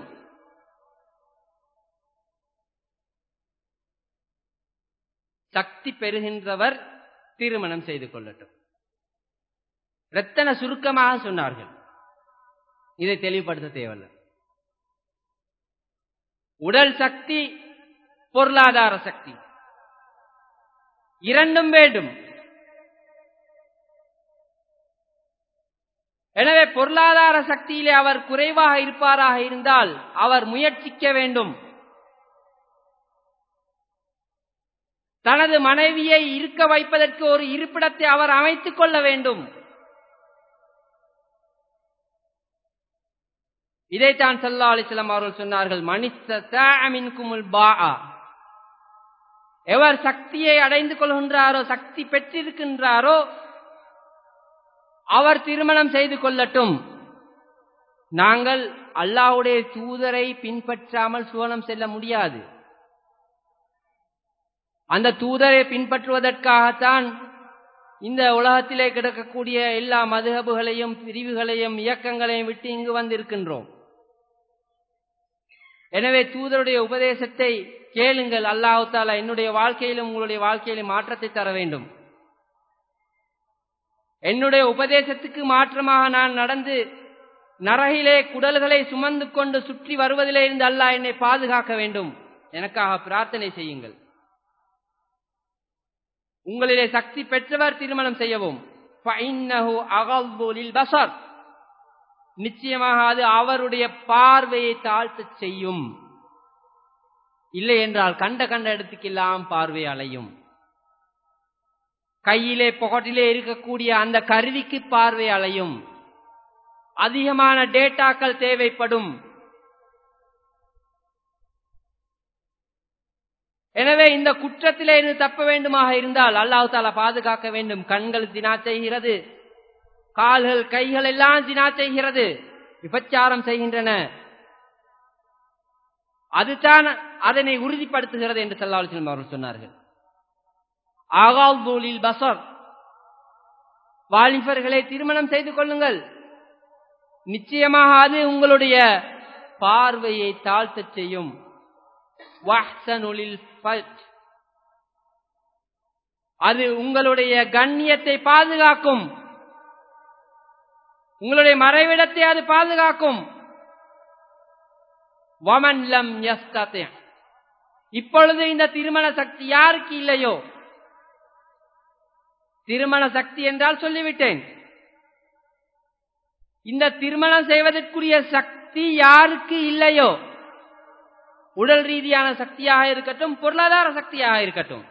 சக்தி பெறுகின்றவர் திருமணம் செய்து கொள்ளட்டும் ரத்தன சுருக்கமாக சொன்னார்கள் இதை தெளிவுபடுத்த தேவையில்லை உடல் சக்தி பொருளாதார சக்தி இரண்டும் வேண்டும் எனவே பொருளாதார சக்தியிலே அவர் குறைவாக இருப்பாராக இருந்தால் அவர் முயற்சிக்க வேண்டும் தனது மனைவியை இருக்க வைப்பதற்கு ஒரு இருப்பிடத்தை அவர் அமைத்துக் கொள்ள வேண்டும் இதைத்தான் சல்லா அலிஸ்லாம் அவர்கள் சொன்னார்கள் மனிதமின் குமுல் பா எவர் சக்தியை அடைந்து கொள்கின்றாரோ சக்தி பெற்றிருக்கின்றாரோ அவர் திருமணம் செய்து கொள்ளட்டும் நாங்கள் அல்லாவுடைய தூதரை பின்பற்றாமல் சுவனம் செல்ல முடியாது அந்த தூதரை பின்பற்றுவதற்காகத்தான் இந்த உலகத்திலே கிடக்கக்கூடிய எல்லா மதுகபுகளையும் பிரிவுகளையும் இயக்கங்களையும் விட்டு இங்கு வந்திருக்கின்றோம் எனவே தூதருடைய உபதேசத்தை கேளுங்கள் அல்லாஹு தாலா என்னுடைய வாழ்க்கையிலும் உங்களுடைய வாழ்க்கையிலும் மாற்றத்தை தர வேண்டும் என்னுடைய உபதேசத்துக்கு மாற்றமாக நான் நடந்து நரகிலே குடல்களை சுமந்து கொண்டு சுற்றி வருவதிலே இருந்து அல்லாஹ் என்னை பாதுகாக்க வேண்டும் எனக்காக பிரார்த்தனை செய்யுங்கள் உங்களிலே சக்தி பெற்றவர் திருமணம் செய்யவும் பசர் நிச்சயமாக அது அவருடைய பார்வையை தாழ்த்த செய்யும் இல்லை என்றால் கண்ட கண்ட இடத்துக்கெல்லாம் பார்வை அலையும் கையிலே பொகட்டிலே இருக்கக்கூடிய அந்த கருவிக்கு பார்வை அலையும் அதிகமான டேட்டாக்கள் தேவைப்படும் எனவே இந்த குற்றத்திலே இருந்து தப்ப வேண்டுமாக இருந்தால் அல்லாஹு தாலா பாதுகாக்க வேண்டும் கண்கள் தினா செய்கிறது கால்கள் கைகள் எல்லாம் தினா செய்கிறது விபச்சாரம் செய்கின்றன அதுதான் அதனை உறுதிப்படுத்துகிறது என்று சல்லாஹ் அவர்கள் சொன்னார்கள் ஆகாவுலில் பசர் வாலிபர்களை திருமணம் செய்து கொள்ளுங்கள் நிச்சயமாக அது உங்களுடைய பார்வையை தாழ்த்தச் செய்யும் அது உங்களுடைய கண்ணியத்தை பாதுகாக்கும் உங்களுடைய மறைவிடத்தை அது பாதுகாக்கும் வமன்லம் இப்பொழுது இந்த திருமண சக்தி யாருக்கு இல்லையோ திருமண சக்தி என்றால் சொல்லிவிட்டேன் இந்த திருமணம் செய்வதற்குரிய சக்தி யாருக்கு இல்லையோ உடல் ரீதியான சக்தியாக இருக்கட்டும் பொருளாதார சக்தியாக இருக்கட்டும்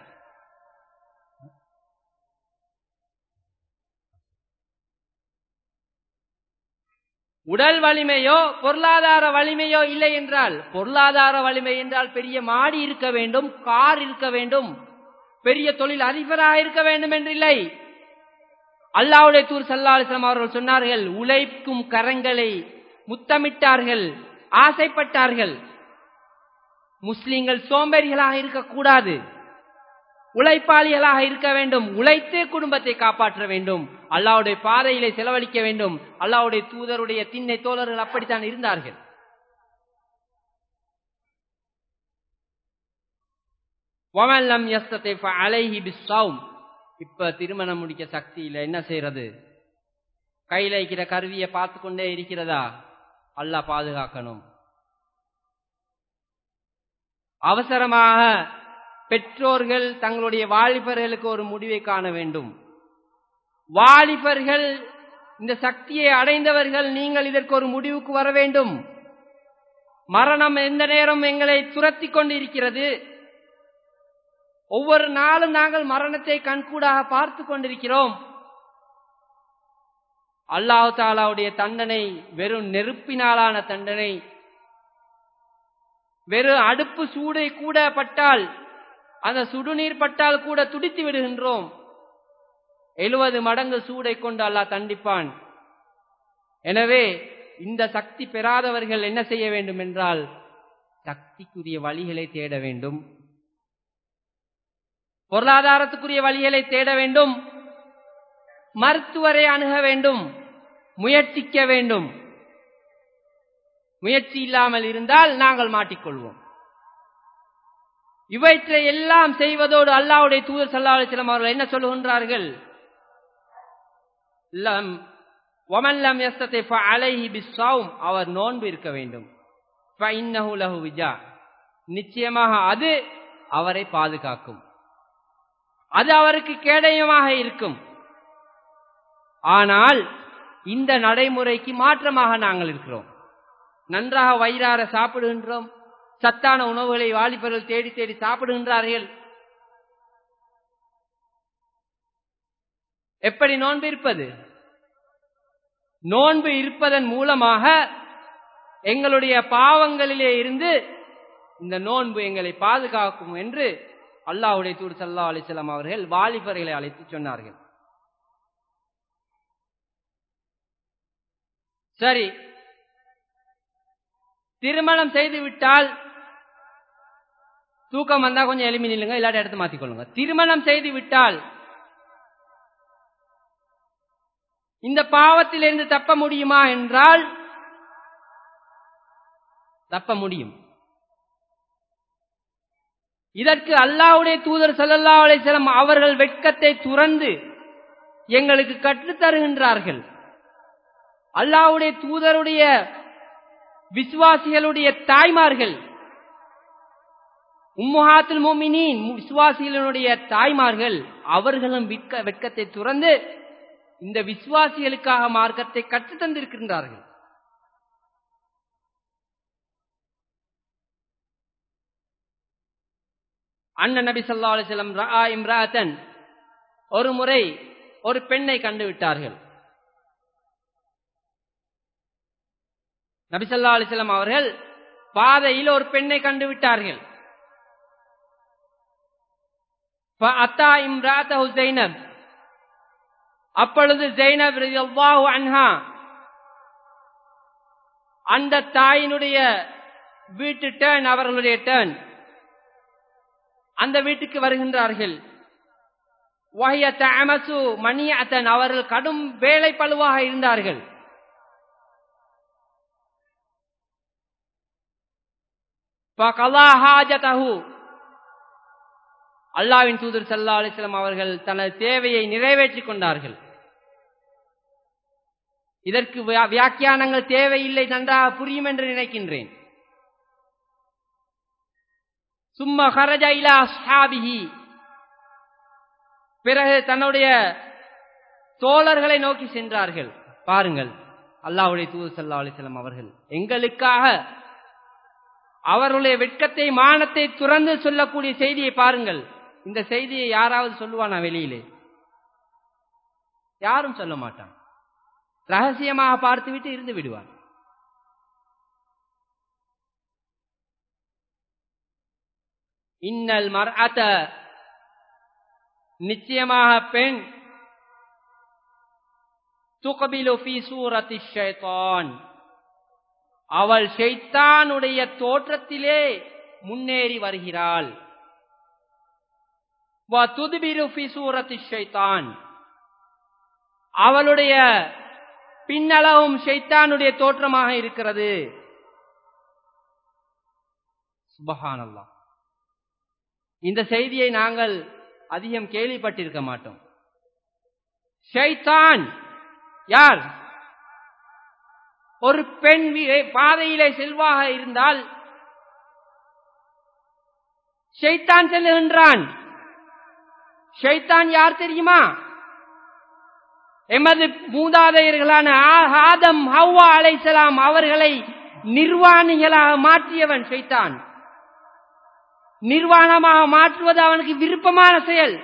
உடல் வலிமையோ பொருளாதார வலிமையோ இல்லை என்றால் பொருளாதார வலிமை என்றால் பெரிய மாடி இருக்க வேண்டும் கார் இருக்க வேண்டும் பெரிய தொழில் அதிபராக இருக்க வேண்டும் என்றில்லை அல்லாவுடைய தூர் சல்லாஸ்லாம் அவர்கள் சொன்னார்கள் உழைக்கும் கரங்களை முத்தமிட்டார்கள் ஆசைப்பட்டார்கள் முஸ்லிம்கள் சோம்பேறிகளாக இருக்கக்கூடாது உழைப்பாளிகளாக இருக்க வேண்டும் உழைத்து குடும்பத்தை காப்பாற்ற வேண்டும் அல்லாவுடைய பாதையிலே செலவழிக்க வேண்டும் அல்லாவுடைய தூதருடைய திண்ணை தோழர்கள் அப்படித்தான் இருந்தார்கள் இப்ப திருமணம் முடிக்க சக்தி இல்ல என்ன செய்யறது கையில இருக்கிற கருவியை பார்த்து கொண்டே இருக்கிறதா அல்லா பாதுகாக்கணும் அவசரமாக பெற்றோர்கள் தங்களுடைய வாலிபர்களுக்கு ஒரு முடிவை காண வேண்டும் வாலிபர்கள் இந்த சக்தியை அடைந்தவர்கள் நீங்கள் இதற்கு ஒரு முடிவுக்கு வர வேண்டும் மரணம் எந்த நேரம் எங்களை துரத்தி கொண்டிருக்கிறது ஒவ்வொரு நாளும் நாங்கள் மரணத்தை கண்கூடாக பார்த்து கொண்டிருக்கிறோம் அல்லாஹு தாலாவுடைய தண்டனை வெறும் நெருப்பினாலான தண்டனை வெறும் அடுப்பு சூடை கூட பட்டால் அந்த சுடுநீர் பட்டால் கூட துடித்து விடுகின்றோம் எழுபது மடங்கு சூடை கொண்டு அல்லாஹ் தண்டிப்பான் எனவே இந்த சக்தி பெறாதவர்கள் என்ன செய்ய வேண்டும் என்றால் சக்திக்குரிய வழிகளை தேட வேண்டும் பொருளாதாரத்துக்குரிய வழிகளை தேட வேண்டும் மருத்துவரை அணுக வேண்டும் முயற்சிக்க வேண்டும் முயற்சி இல்லாமல் இருந்தால் நாங்கள் மாட்டிக்கொள்வோம் இவற்றை எல்லாம் செய்வதோடு அல்லாவுடைய தூதர் சல்லா அலிஸ்லாம் அவர்கள் என்ன சொல்லுகின்றார்கள் ஒமல்லம் எஸ்தத்தை அலைஹி பிஸ்ஸாவும் அவர் நோன்பு இருக்க வேண்டும் லஹு விஜா நிச்சயமாக அது அவரை பாதுகாக்கும் அது அவருக்கு கேடயமாக இருக்கும் ஆனால் இந்த நடைமுறைக்கு மாற்றமாக நாங்கள் இருக்கிறோம் நன்றாக வயிறார சாப்பிடுகின்றோம் சத்தான உணவுகளை வாலிபர்கள் தேடி தேடி சாப்பிடுகின்றார்கள் எப்படி நோன்பு இருப்பது நோன்பு இருப்பதன் மூலமாக எங்களுடைய பாவங்களிலே இருந்து இந்த நோன்பு எங்களை பாதுகாக்கும் என்று அல்லாஹுடைய தூர் சல்லா அலிசல்லாம் அவர்கள் வாலிபர்களை அழைத்து சொன்னார்கள் சரி திருமணம் செய்து விட்டால் தூக்கம் வந்தா கொஞ்சம் எளிமை நில்லுங்க இல்லாட்ட எடுத்து மாத்திக்கொள்ளுங்க திருமணம் செய்து விட்டால் இந்த பாவத்திலிருந்து தப்ப முடியுமா என்றால் தப்ப முடியும் இதற்கு அல்லாவுடைய தூதர் சல்லல்லா அலிசலம் அவர்கள் வெட்கத்தை துறந்து எங்களுக்கு கற்றுத் தருகின்றார்கள் அல்லாவுடைய தூதருடைய விசுவாசிகளுடைய தாய்மார்கள் உம்முஹாத்துல் மோமினின் விசுவாசிகளுடைய தாய்மார்கள் அவர்களும் வெட்கத்தை துறந்து இந்த விசுவாசிகளுக்காக மார்க்கத்தை கற்றுத் தந்திருக்கின்றார்கள் அண்ணன் நபி சொல்லா அலிசல்லம் ரா இம்ராத்தன் ஒரு முறை ஒரு பெண்ணை கண்டு விட்டார்கள் நபிசல்லா அலிசல்லாம் அவர்கள் பாதையில் ஒரு பெண்ணை கண்டு விட்டார்கள் அத்தா இம்ராத்தஹு ஜைனப் அப்பொழுது ஜெய்னப் ரலியல்லாஹு அன்ஹா அந்த தாயினுடைய வீட்டு டேர்ன் அவர்களுடைய டேர்ன் அந்த வீட்டுக்கு வருகின்றார்கள் வஹிய தஅமசு மணியத்தன் அவர்கள் கடும் வேலை பழுவாக இருந்தார்கள் அல்லாவின் தூதர் சல்லா அலிஸ்லாம் அவர்கள் தனது தேவையை நிறைவேற்றிக் கொண்டார்கள் இதற்கு வியாக்கியானங்கள் தேவையில்லை நன்றாக புரியும் என்று நினைக்கின்றேன் சும்மா ஹரஜா இலா அஸ்ஹாபிஹி பிறகு தன்னுடைய தோழர்களை நோக்கி சென்றார்கள் பாருங்கள் அல்லாஹ்வுடைய தூதர் ஸல்லல்லாஹு அலைஹி வஸல்லம் அவர்கள் எங்களுக்காக அவருடைய வெட்கத்தை மானத்தை துறந்து சொல்லக்கூடிய செய்தியை பாருங்கள் இந்த செய்தியை யாராவது சொல்லுவானா வெளியிலே யாரும் சொல்ல மாட்டான் ரகசியமாக பார்த்துவிட்டு இருந்து விடுவார் இன்னல் மர்அத நிச்சயமாக பெண் துகபிலு ஃபீ சூரத்தி ஷைத்தான் அவள் ஷைத்தானுடைய தோற்றத்திலே முன்னேறி வருகிறாள் வ துதுபிரு ஃபீ சூரத்தி ஷைத்தான் அவளுடைய பின்னளவும் ஷைத்தானுடைய தோற்றமாக இருக்கிறது சுபஹானல்லாஹ் இந்த செய்தியை நாங்கள் அதிகம் கேள்விப்பட்டிருக்க மாட்டோம் ஷைத்தான் யார் ஒரு பெண் வி- பாதையிலே செல்வாக இருந்தால் ஷைத்தான் செல்லுகின்றான் ஷைத்தான் யார் தெரியுமா எமது மூதாதையர்களான ஆ- ஆதம் ஹவ்வா அலைசலாம் அவர்களை நிர்வாணிகளாக மாற்றியவன் ஷைத்தான் நிர்வாணமாக மாற்றுவது அவனுக்கு விருப்பமான செயல்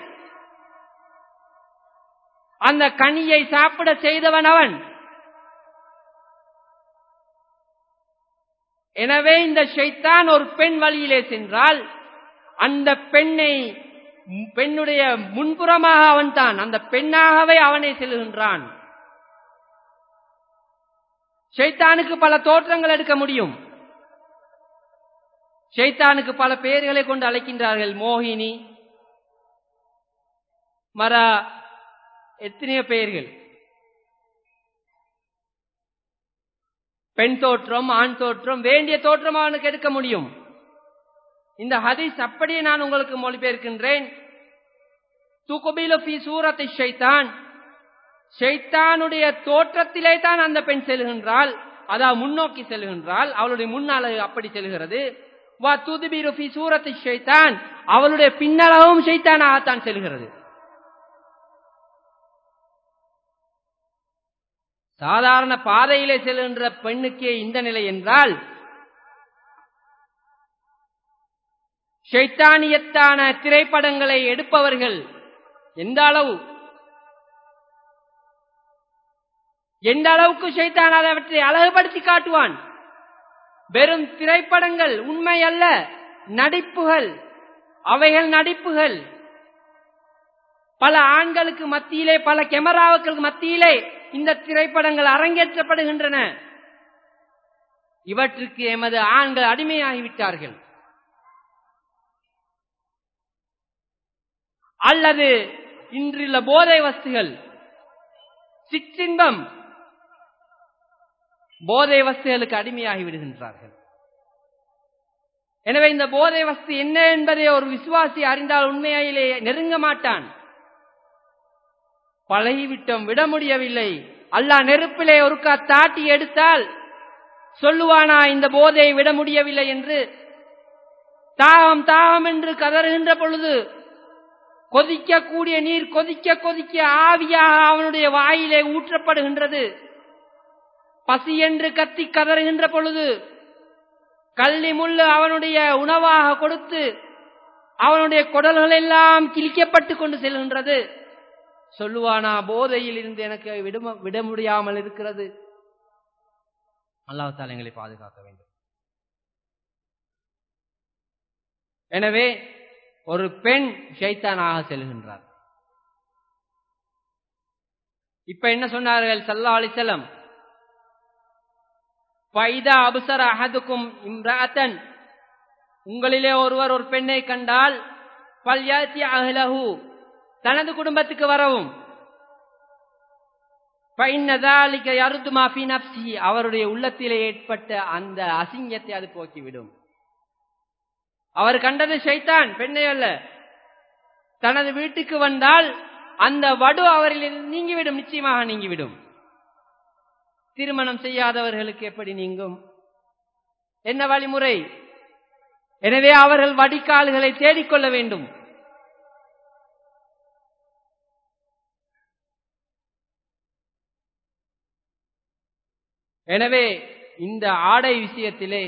அந்த கனியை சாப்பிட செய்தவன் அவன் எனவே இந்த ஷைத்தான் ஒரு பெண் வழியிலே சென்றால் அந்த பெண்ணை பெண்ணுடைய முன்புறமாக அவன் தான் அந்த பெண்ணாகவே அவனை செல்கின்றான் ஷைத்தானுக்கு பல தோற்றங்கள் எடுக்க முடியும் ஷைத்தானுக்கு பல பெயர்களை கொண்டு அழைக்கின்றார்கள் மோகினி மரா எத்தனையோ பெயர்கள் பெண் தோற்றம் ஆண் தோற்றம் வேண்டிய தோற்றம் அவனுக்கு எடுக்க முடியும் இந்த ஹதீஸ் அப்படியே நான் உங்களுக்கு மொழிபெயர்க்கின்றேன் துகுபிலு ஃபி சூரத்தி ஷைத்தான் ஷைத்தானுடைய தோற்றத்திலே தான் அந்த பெண் செல்கின்றாள் அதாவது முன்னோக்கி செல்கின்றாள் அவளுடைய முன்னால அப்படி செல்கிறது வா துதுபிரு ஃபி சூரத்தி ஷைத்தான் அவளுடைய பின்னளவும் ஷைத்தானாகத்தான் செல்கிறது சாதாரண பாதையிலே செல்கின்ற பெண்ணுக்கே இந்த நிலை என்றால் ஷைத்தானியத்தான திரைப்படங்களை எடுப்பவர்கள் எந்த அளவு எந்த அளவுக்கு ஷைத்தான் அவற்றை அழகுபடுத்தி காட்டுவான் வெறும் திரைப்படங்கள் உண்மை அல்ல நடிப்புகள் அவைகள் நடிப்புகள் பல ஆண்களுக்கு மத்தியிலே பல கேமராவுக்கு மத்தியிலே இந்த திரைப்படங்கள் அரங்கேற்றப்படுகின்றன இவற்றுக்கு எமது ஆண்கள் அடிமையாகிவிட்டார்கள் அல்லது இன்றுள்ள போதை வஸ்துகள் சிற்றின்பம் போதை வஸ்துகளுக்கு அடிமையாகி விடுகின்றார்கள் எனவே இந்த போதை வஸ்து என்ன என்பதை ஒரு விசுவாசி அறிந்தால் உண்மையிலே நெருங்க மாட்டான் பழகிவிட்டோம் விட முடியவில்லை அல்லாஹ் நெருப்பிலே ஒருக்கா தாட்டி எடுத்தால் சொல்லுவானா இந்த போதையை விட முடியவில்லை என்று தாகம் தாகம் என்று கதறுகின்ற பொழுது கொதிக்கக்கூடிய நீர் கொதிக்க கொதிக்க ஆவியாக அவனுடைய வாயிலே ஊற்றப்படுகின்றது பசி என்று கத்தி கதறுகின்ற பொழுது கள்ளி முள்ளு அவனுடைய உணவாக கொடுத்து அவனுடைய குடல்கள் எல்லாம் கிழிக்கப்பட்டு கொண்டு செல்கின்றது சொல்லுவானா போதையில் இருந்து எனக்கு விடும விட முடியாமல் இருக்கிறது அல்லாஹால எங்களை பாதுகாக்க வேண்டும் எனவே ஒரு பெண் ஷைத்தானாக செல்கின்றார் இப்ப என்ன சொன்னார்கள் சல்லா அலிசல்லம் பைதா அபுசர அஹதுக்கும் இம்ராத்தன் உங்களிலே ஒருவர் ஒரு பெண்ணை கண்டால் பல்யாத்தி அஹ்லஹு தனது குடும்பத்துக்கு வரவும் அவருடைய உள்ளத்திலே ஏற்பட்ட அந்த அசிங்கத்தை அது போக்கிவிடும் அவர் கண்டது ஷைத்தான் பெண்ணை அல்ல தனது வீட்டுக்கு வந்தால் அந்த வடு அவரில் நீங்கிவிடும் நிச்சயமாக நீங்கிவிடும் திருமணம் செய்யாதவர்களுக்கு எப்படி நீங்கும் என்ன வழிமுறை எனவே அவர்கள் வடிகால்களை தேடிக்கொள்ள வேண்டும் எனவே இந்த ஆடை விஷயத்திலே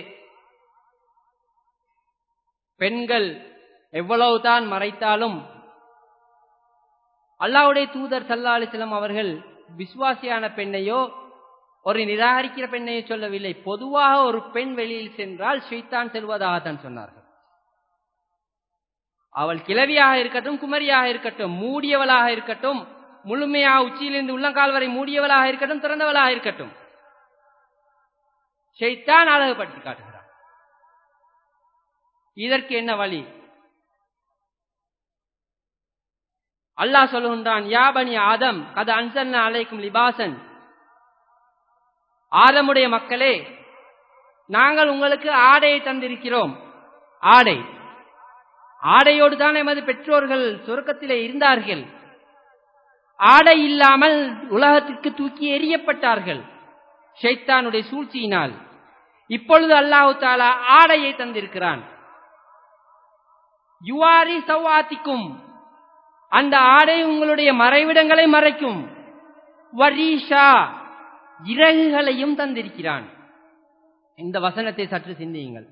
பெண்கள் எவ்வளவுதான் மறைத்தாலும் அல்லாவுடைய தூதர் சல்லா அலிஸ்லாம் அவர்கள் விசுவாசியான பெண்ணையோ ஒரு நிராகரிக்கிற பெண்ணையோ சொல்லவில்லை பொதுவாக ஒரு பெண் வெளியில் சென்றால் ஷைத்தான் செல்வதாகத்தான் சொன்னார்கள் அவள் கிளவியாக இருக்கட்டும் குமரியாக இருக்கட்டும் மூடியவளாக இருக்கட்டும் முழுமையாக உச்சியிலிருந்து உள்ளங்கால் வரை மூடியவளாக இருக்கட்டும் திறந்தவளாக இருக்கட்டும் ஷைத்தான் அழகுபடுத்தி காட்டுகிறான் இதற்கு என்ன வழி அல்லாஹ் சொல்லுகின்றான் யாபனி ஆதம் கத அன்சல்னா அலைக்கும் லிபாசன் ஆதமுடைய மக்களே நாங்கள் உங்களுக்கு ஆடையை தந்திருக்கிறோம் ஆடை ஆடையோடு தான் எமது பெற்றோர்கள் சுருக்கத்திலே இருந்தார்கள் ஆடை இல்லாமல் உலகத்திற்கு தூக்கி எறியப்பட்டார்கள் ஷைத்தானுடைய சூழ்ச்சியினால் இப்பொழுது அல்லாஹு தாலா ஆடையை தந்திருக்கிறான் யுவாரி சௌவாத்திக்கும் அந்த ஆடை உங்களுடைய மறைவிடங்களை மறைக்கும் வரீஷா இறகுகளையும் தந்திருக்கிறான் இந்த வசனத்தை சற்று சிந்தியுங்கள்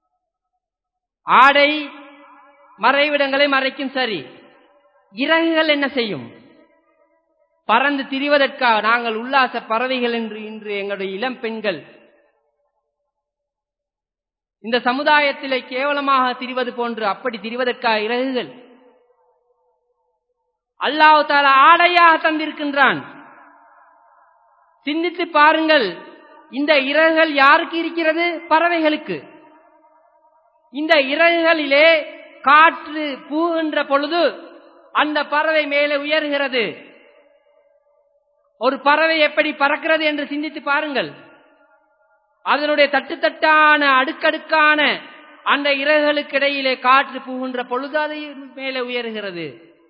ஆடை மறைவிடங்களை மறைக்கும் சரி இறகுகள் என்ன செய்யும் பறந்து திரிவதற்காக நாங்கள் உல்லாச பறவைகள் என்று இன்று எங்களுடைய இளம் பெண்கள் இந்த சமுதாயத்திலே கேவலமாக திரிவது போன்று அப்படி திரிவதற்காக இறகுகள் அல்லாஹு தாலா ஆடையாக தந்திருக்கின்றான் சிந்தித்து பாருங்கள் இந்த இறகுகள் யாருக்கு இருக்கிறது பறவைகளுக்கு இந்த இறகுகளிலே காற்று பூகின்ற பொழுது அந்த பறவை மேலே உயர்கிறது ஒரு பறவை எப்படி பறக்கிறது என்று சிந்தித்து பாருங்கள் அதனுடைய தட்டு தட்டான அடுக்கடுக்கான அந்த இறகுகளுக்கு இடையிலே காற்று புகுன்ற பொழுது அது மேலே உயர்கிறது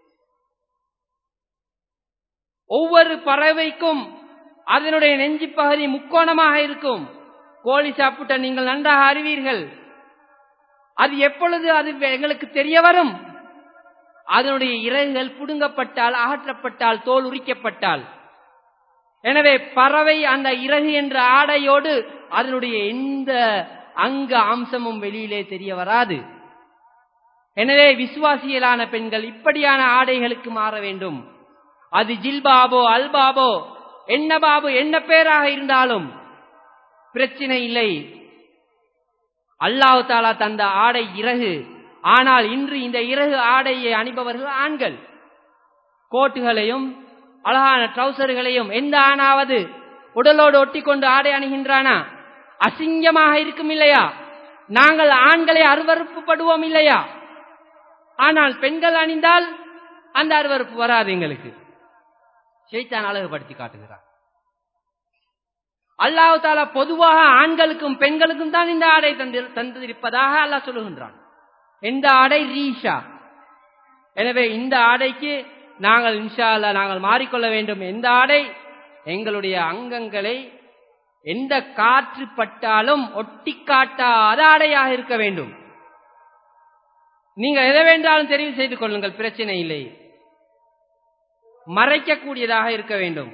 ஒவ்வொரு பறவைக்கும் அதனுடைய நெஞ்சு பகுதி முக்கோணமாக இருக்கும் கோழி சாப்பிட்ட நீங்கள் நன்றாக அறிவீர்கள் அது எப்பொழுது அது எங்களுக்கு தெரிய வரும் அதனுடைய இறகுகள் புடுங்கப்பட்டால் அகற்றப்பட்டால் தோல் உரிக்கப்பட்டால் எனவே பறவை அந்த இறகு என்ற ஆடையோடு அதனுடைய எந்த அங்க அம்சமும் வெளியிலே தெரிய வராது எனவே விசுவாசியலான பெண்கள் இப்படியான ஆடைகளுக்கு மாற வேண்டும் அது ஜில்பாபோ அல்பாபோ என்ன பாபு என்ன பேராக இருந்தாலும் பிரச்சனை இல்லை அல்லாஹு தாலா தந்த ஆடை இறகு ஆனால் இன்று இந்த இறகு ஆடையை அணிபவர்கள் ஆண்கள் கோட்டுகளையும் அழகான ட்ரௌசர்களையும் எந்த ஆணாவது உடலோடு ஒட்டி கொண்டு ஆடை அணுகின்றானா அசிங்கமாக இருக்கும் இல்லையா நாங்கள் ஆண்களை அருவறுப்புப்படுவோம் இல்லையா ஆனால் பெண்கள் அணிந்தால் அந்த அருவறுப்பு வராது எங்களுக்கு ஷைத்தான் அழகுபடுத்தி காட்டுகிறார் அல்லாஹு தாலா பொதுவாக ஆண்களுக்கும் பெண்களுக்கும் தான் இந்த ஆடை தந்து தந்திருப்பதாக அல்லாஹ் சொல்லுகின்றான் எந்த ஆடை ரீஷா எனவே இந்த ஆடைக்கு நாங்கள் இன்ஷா அல்லா நாங்கள் மாறிக்கொள்ள வேண்டும் எந்த ஆடை எங்களுடைய அங்கங்களை எந்த காற்று பட்டாலும் ஒட்டி காட்டாத ஆடையாக இருக்க வேண்டும் நீங்கள் எதை வேண்டாலும் தெரிவு செய்து கொள்ளுங்கள் பிரச்சனை இல்லை மறைக்கக்கூடியதாக இருக்க வேண்டும்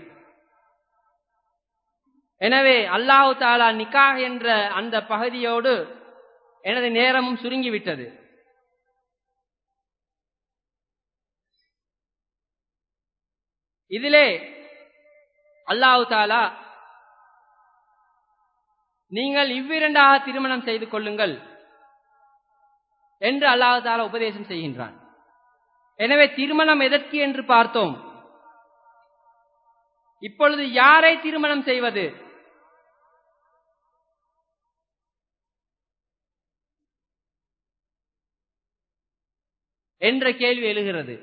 எனவே அல்லாஹு தாலா நிக்காஹ் என்ற அந்த பகுதியோடு எனது நேரமும் சுருங்கிவிட்டது இதிலே அல்லாஹு தாலா நீங்கள் இவ்விரண்டாக திருமணம் செய்து கொள்ளுங்கள் என்று அல்லாஹு தாலா உபதேசம் செய்கின்றான் எனவே திருமணம் எதற்கு என்று பார்த்தோம் இப்பொழுது யாரை திருமணம் செய்வது என்ற கேள்வி எழுகிறது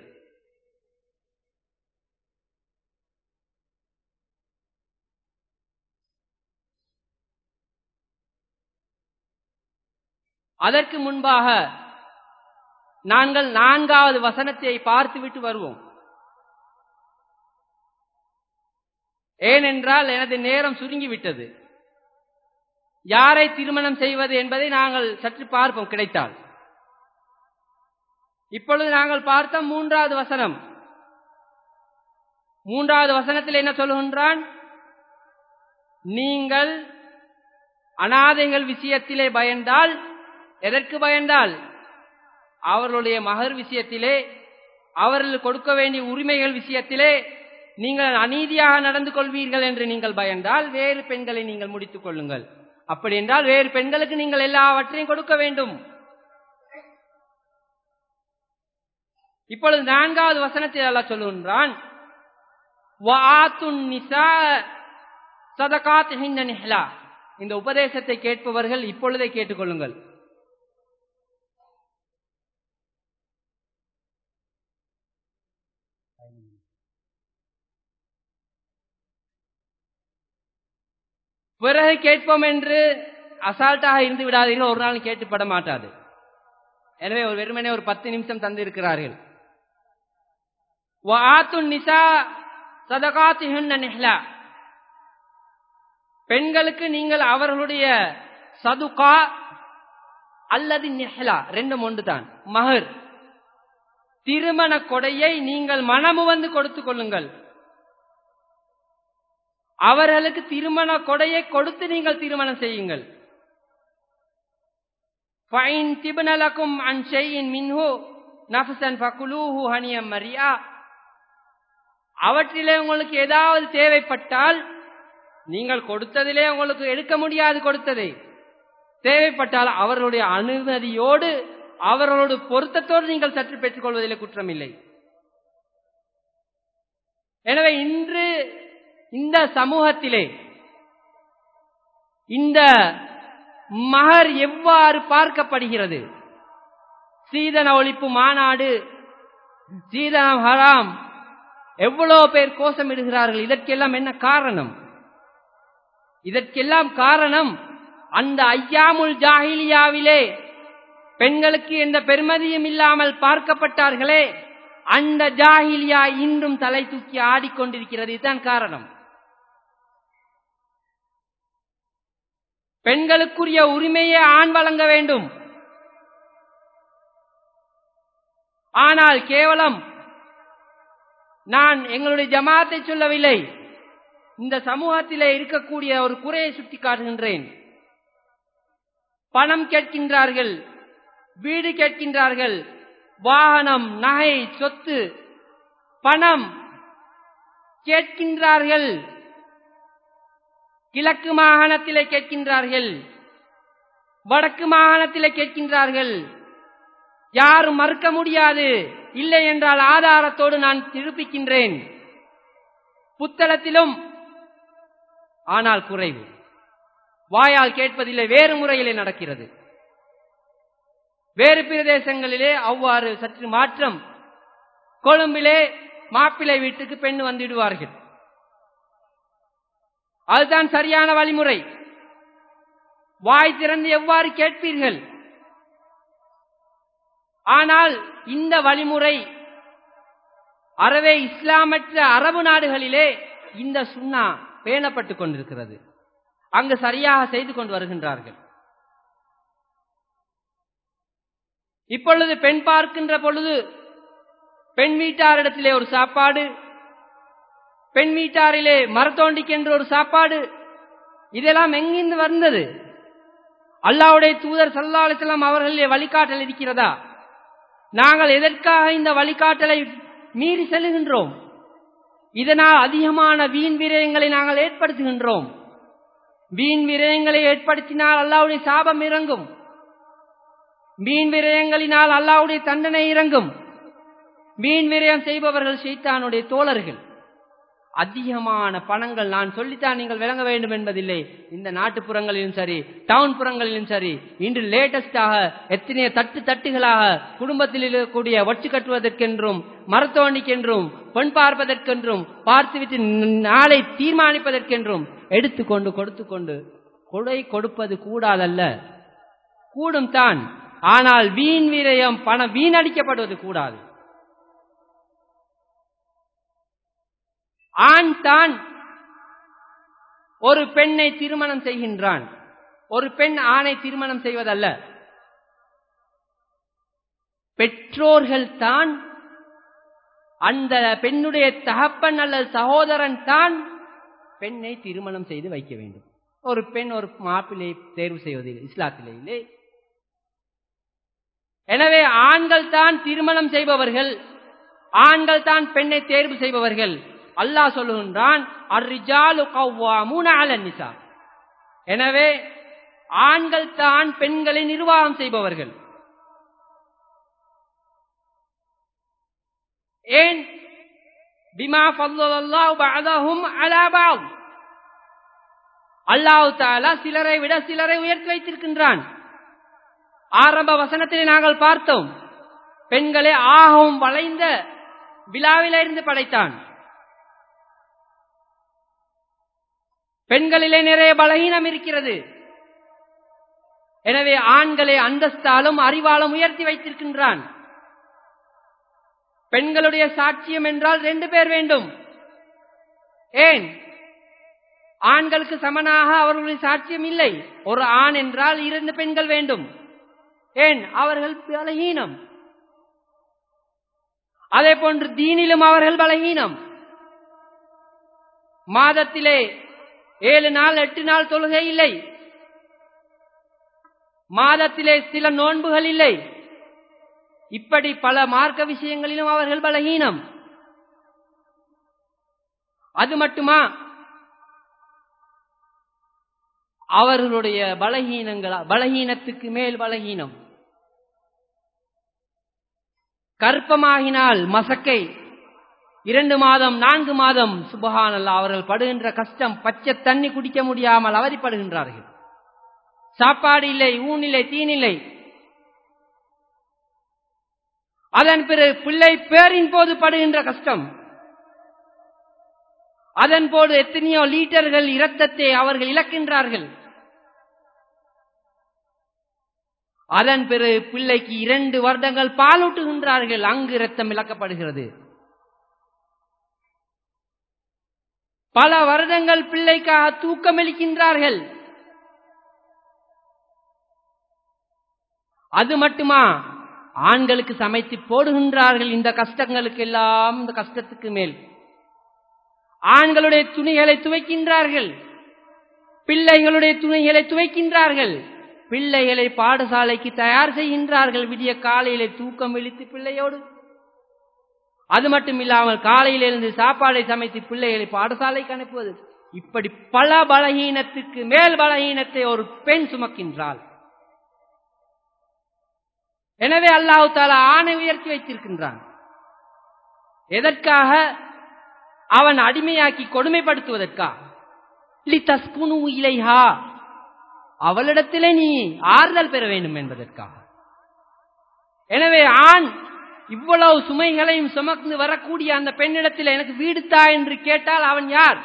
அதற்கு முன்பாக நாங்கள் நான்காவது வசனத்தை பார்த்துவிட்டு வருவோம் ஏனென்றால் எனது நேரம் சுருங்கிவிட்டது யாரை திருமணம் செய்வது என்பதை நாங்கள் சற்று பார்ப்போம் கிடைத்தால் இப்பொழுது நாங்கள் பார்த்த மூன்றாவது வசனம் மூன்றாவது வசனத்தில் என்ன சொல்லுகின்றான் நீங்கள் அனாதைகள் விஷயத்திலே பயந்தால் எதற்கு பயந்தால் அவர்களுடைய மகர் விஷயத்திலே அவர்கள் கொடுக்க வேண்டிய உரிமைகள் விஷயத்திலே நீங்கள் அநீதியாக நடந்து கொள்வீர்கள் என்று நீங்கள் பயந்தால் வேறு பெண்களை நீங்கள் முடித்துக் கொள்ளுங்கள் அப்படி என்றால் வேறு பெண்களுக்கு நீங்கள் எல்லாவற்றையும் கொடுக்க வேண்டும் இப்பொழுது நான்காவது வசனத்தில் அல்ல சொல்லுகின்றான் இந்த உபதேசத்தை கேட்பவர்கள் இப்பொழுதே கேட்டுக்கொள்ளுங்கள் பிறகு கேட்போம் என்று அசால்ட்டாக இருந்து விடாதீர்கள் ஒரு நாள் கேட்டுப்பட மாட்டாது எனவே ஒரு வெறுமனே ஒரு பத்து நிமிஷம் தந்திருக்கிறார்கள் பெண்களுக்கு நீங்கள் அவர்களுடைய சதுகா அல்லது நெஹ்லா ரெண்டும் ஒன்று தான் மகர் திருமண கொடையை நீங்கள் மனமு வந்து கொடுத்துக் கொள்ளுங்கள் அவர்களுக்கு திருமண கொடையை கொடுத்து நீங்கள் திருமணம் செய்யுங்கள் அவற்றிலே உங்களுக்கு ஏதாவது தேவைப்பட்டால் நீங்கள் கொடுத்ததிலே உங்களுக்கு எடுக்க முடியாது கொடுத்ததை தேவைப்பட்டால் அவர்களுடைய அனுமதியோடு அவர்களோடு பொருத்தத்தோடு நீங்கள் சற்று பெற்றுக் கொள்வதிலே குற்றமில்லை எனவே இன்று இந்த சமூகத்திலே இந்த மகர் எவ்வாறு பார்க்கப்படுகிறது சீதன ஒழிப்பு மாநாடு சீதனம் ஹராம் எவ்வளவு பேர் கோஷமிடுகிறார்கள் இதற்கெல்லாம் என்ன காரணம் இதற்கெல்லாம் காரணம் அந்த ஐயாமுல் ஜாகிலியாவிலே பெண்களுக்கு எந்த பெருமதியும் இல்லாமல் பார்க்கப்பட்டார்களே அந்த ஜாகிலியா இன்றும் தலை தூக்கி ஆடிக்கொண்டிருக்கிறது இதுதான் காரணம் பெண்களுக்குரிய உரிமையை ஆண் வழங்க வேண்டும் ஆனால் கேவலம் நான் எங்களுடைய ஜமாத்தை சொல்லவில்லை இந்த சமூகத்திலே இருக்கக்கூடிய ஒரு குறையை சுட்டி காட்டுகின்றேன் பணம் கேட்கின்றார்கள் வீடு கேட்கின்றார்கள் வாகனம் நகை சொத்து பணம் கேட்கின்றார்கள் கிழக்கு மாகாணத்திலே கேட்கின்றார்கள் வடக்கு மாகாணத்திலே கேட்கின்றார்கள் யாரும் மறுக்க முடியாது இல்லை என்றால் ஆதாரத்தோடு நான் திருப்பிக்கின்றேன் புத்தளத்திலும் ஆனால் குறைவு வாயால் கேட்பதில்லை வேறு முறையிலே நடக்கிறது வேறு பிரதேசங்களிலே அவ்வாறு சற்று மாற்றம் கொழும்பிலே மாப்பிள்ளை வீட்டுக்கு பெண் வந்துடுவார்கள் அதுதான் சரியான வழிமுறை வாய் திறந்து எவ்வாறு கேட்பீர்கள் ஆனால் இந்த வழிமுறை அறவே இஸ்லாமற்ற அரபு நாடுகளிலே இந்த சுண்ணா பேணப்பட்டுக் கொண்டிருக்கிறது அங்கு சரியாக செய்து கொண்டு வருகின்றார்கள் இப்பொழுது பெண் பார்க்கின்ற பொழுது பெண் வீட்டாரிடத்திலே ஒரு சாப்பாடு பெண் வீட்டாரிலே மரத்தோண்டிக்கென்று ஒரு சாப்பாடு இதெல்லாம் எங்கிருந்து வந்தது அல்லாவுடைய தூதர் சல்லா அலிஸ்லாம் அவர்களிலே வழிகாட்டல் இருக்கிறதா நாங்கள் எதற்காக இந்த வழிகாட்டலை மீறி செல்லுகின்றோம் இதனால் அதிகமான வீண் விரயங்களை நாங்கள் ஏற்படுத்துகின்றோம் வீண் விரயங்களை ஏற்படுத்தினால் அல்லாவுடைய சாபம் இறங்கும் மீன் விரயங்களினால் அல்லாவுடைய தண்டனை இறங்கும் மீன் விரயம் செய்பவர்கள் சைத்தானுடைய தோழர்கள் அதிகமான பணங்கள் நான் சொல்லித்தான் நீங்கள் விளங்க வேண்டும் என்பதில்லை இந்த நாட்டுப்புறங்களிலும் சரி டவுன் புறங்களிலும் சரி இன்று லேட்டஸ்டாக எத்தனைய தட்டு தட்டுகளாக குடும்பத்தில் இருக்கக்கூடிய ஒட்டு கட்டுவதற்கென்றும் மரத்தோண்டிக்கென்றும் பெண் பார்ப்பதற்கென்றும் பார்த்துவிட்டு நாளை தீர்மானிப்பதற்கென்றும் எடுத்துக்கொண்டு கொடுத்து கொண்டு கொடை கொடுப்பது கூடாதல்ல கூடும் தான் ஆனால் வீண் விரயம் பணம் வீணடிக்கப்படுவது கூடாது ஆண் தான் ஒரு பெண்ணை திருமணம் செய்கின்றான் ஒரு பெண் ஆணை திருமணம் செய்வதல்ல பெற்றோர்கள் தான் அந்த பெண்ணுடைய தகப்பன் அல்லது சகோதரன் தான் பெண்ணை திருமணம் செய்து வைக்க வேண்டும் ஒரு பெண் ஒரு மாப்பிள்ளை தேர்வு செய்வதில்லை இஸ்லாத்திலே இல்லை எனவே ஆண்கள் தான் திருமணம் செய்பவர்கள் ஆண்கள் தான் பெண்ணை தேர்வு செய்பவர்கள் அல்லாஹ் சொல்லுகின்றான் அர்ரிஜாலு கவ்வாமுன அலன் நிசா எனவே ஆண்கள் தான் பெண்களை நிர்வாகம் செய்பவர்கள் ஏன் பிமா ஃபல்லல்லாஹு பஅதஹும் அலா பஅத் அல்லாஹ் தஆலா சிலரை விட சிலரை உயர்த்தி வைத்திருக்கின்றான் ஆரம்ப வசனத்திலே நாங்கள் பார்த்தோம் பெண்களை ஆகவும் வளைந்த விழாவிலிருந்து படைத்தான் பெண்களிலே நிறைய பலகீனம் இருக்கிறது எனவே ஆண்களை அந்தஸ்தாலும் அறிவாலும் உயர்த்தி வைத்திருக்கின்றான் பெண்களுடைய சாட்சியம் என்றால் ரெண்டு பேர் வேண்டும் ஏன் ஆண்களுக்கு சமனாக அவர்களுடைய சாட்சியம் இல்லை ஒரு ஆண் என்றால் இரண்டு பெண்கள் வேண்டும் ஏன் அவர்கள் பலகீனம் அதே போன்று தீனிலும் அவர்கள் பலகீனம் மாதத்திலே ஏழு நாள் எட்டு நாள் தொழுகை இல்லை மாதத்திலே சில நோன்புகள் இல்லை இப்படி பல மார்க்க விஷயங்களிலும் அவர்கள் பலகீனம் அது மட்டுமா அவர்களுடைய பலகீனங்களா பலகீனத்துக்கு மேல் பலகீனம் கற்பமாகினால் மசக்கை இரண்டு மாதம் நான்கு மாதம் சுபகானல்ல அவர்கள் படுகின்ற கஷ்டம் பச்சை தண்ணி குடிக்க முடியாமல் அவதிப்படுகின்றார்கள் சாப்பாடு இல்லை ஊனில்லை தீனில்லை அதன் பிறகு பிள்ளை பேரின் போது படுகின்ற கஷ்டம் அதன் போது எத்தனையோ லீட்டர்கள் இரத்தத்தை அவர்கள் இழக்கின்றார்கள் அதன் பிறகு பிள்ளைக்கு இரண்டு வருடங்கள் பாலூட்டுகின்றார்கள் அங்கு இரத்தம் இழக்கப்படுகிறது பல வருடங்கள் பிள்ளைக்காக தூக்கமளிக்கின்றார்கள் அது மட்டுமா ஆண்களுக்கு சமைத்து போடுகின்றார்கள் இந்த கஷ்டங்களுக்கு எல்லாம் இந்த கஷ்டத்துக்கு மேல் ஆண்களுடைய துணிகளை துவைக்கின்றார்கள் பிள்ளைகளுடைய துணிகளை துவைக்கின்றார்கள் பிள்ளைகளை பாடசாலைக்கு தயார் செய்கின்றார்கள் விடிய காலையிலே தூக்கம் விழித்து பிள்ளையோடு அது மட்டும் இல்லாமல் காலையிலிருந்து சாப்பாடை சமைத்து பிள்ளைகளை பாடசாலைக்கு அனுப்புவது இப்படி பல பலகீனத்துக்கு மேல் பலகீனத்தை ஒரு பெண் சுமக்கின்றாள் எனவே அல்லாஹு தாலா ஆணை உயர்த்தி வைத்திருக்கின்றான் எதற்காக அவன் அடிமையாக்கி கொடுமைப்படுத்துவதற்கா தஸ்குனு இலைஹா அவளிடத்திலே நீ ஆறுதல் பெற வேண்டும் என்பதற்காக எனவே ஆண் இவ்வளவு சுமைகளையும் சுமந்து வரக்கூடிய அந்த பெண்ணிடத்தில் எனக்கு வீடு தா என்று கேட்டால் அவன் யார்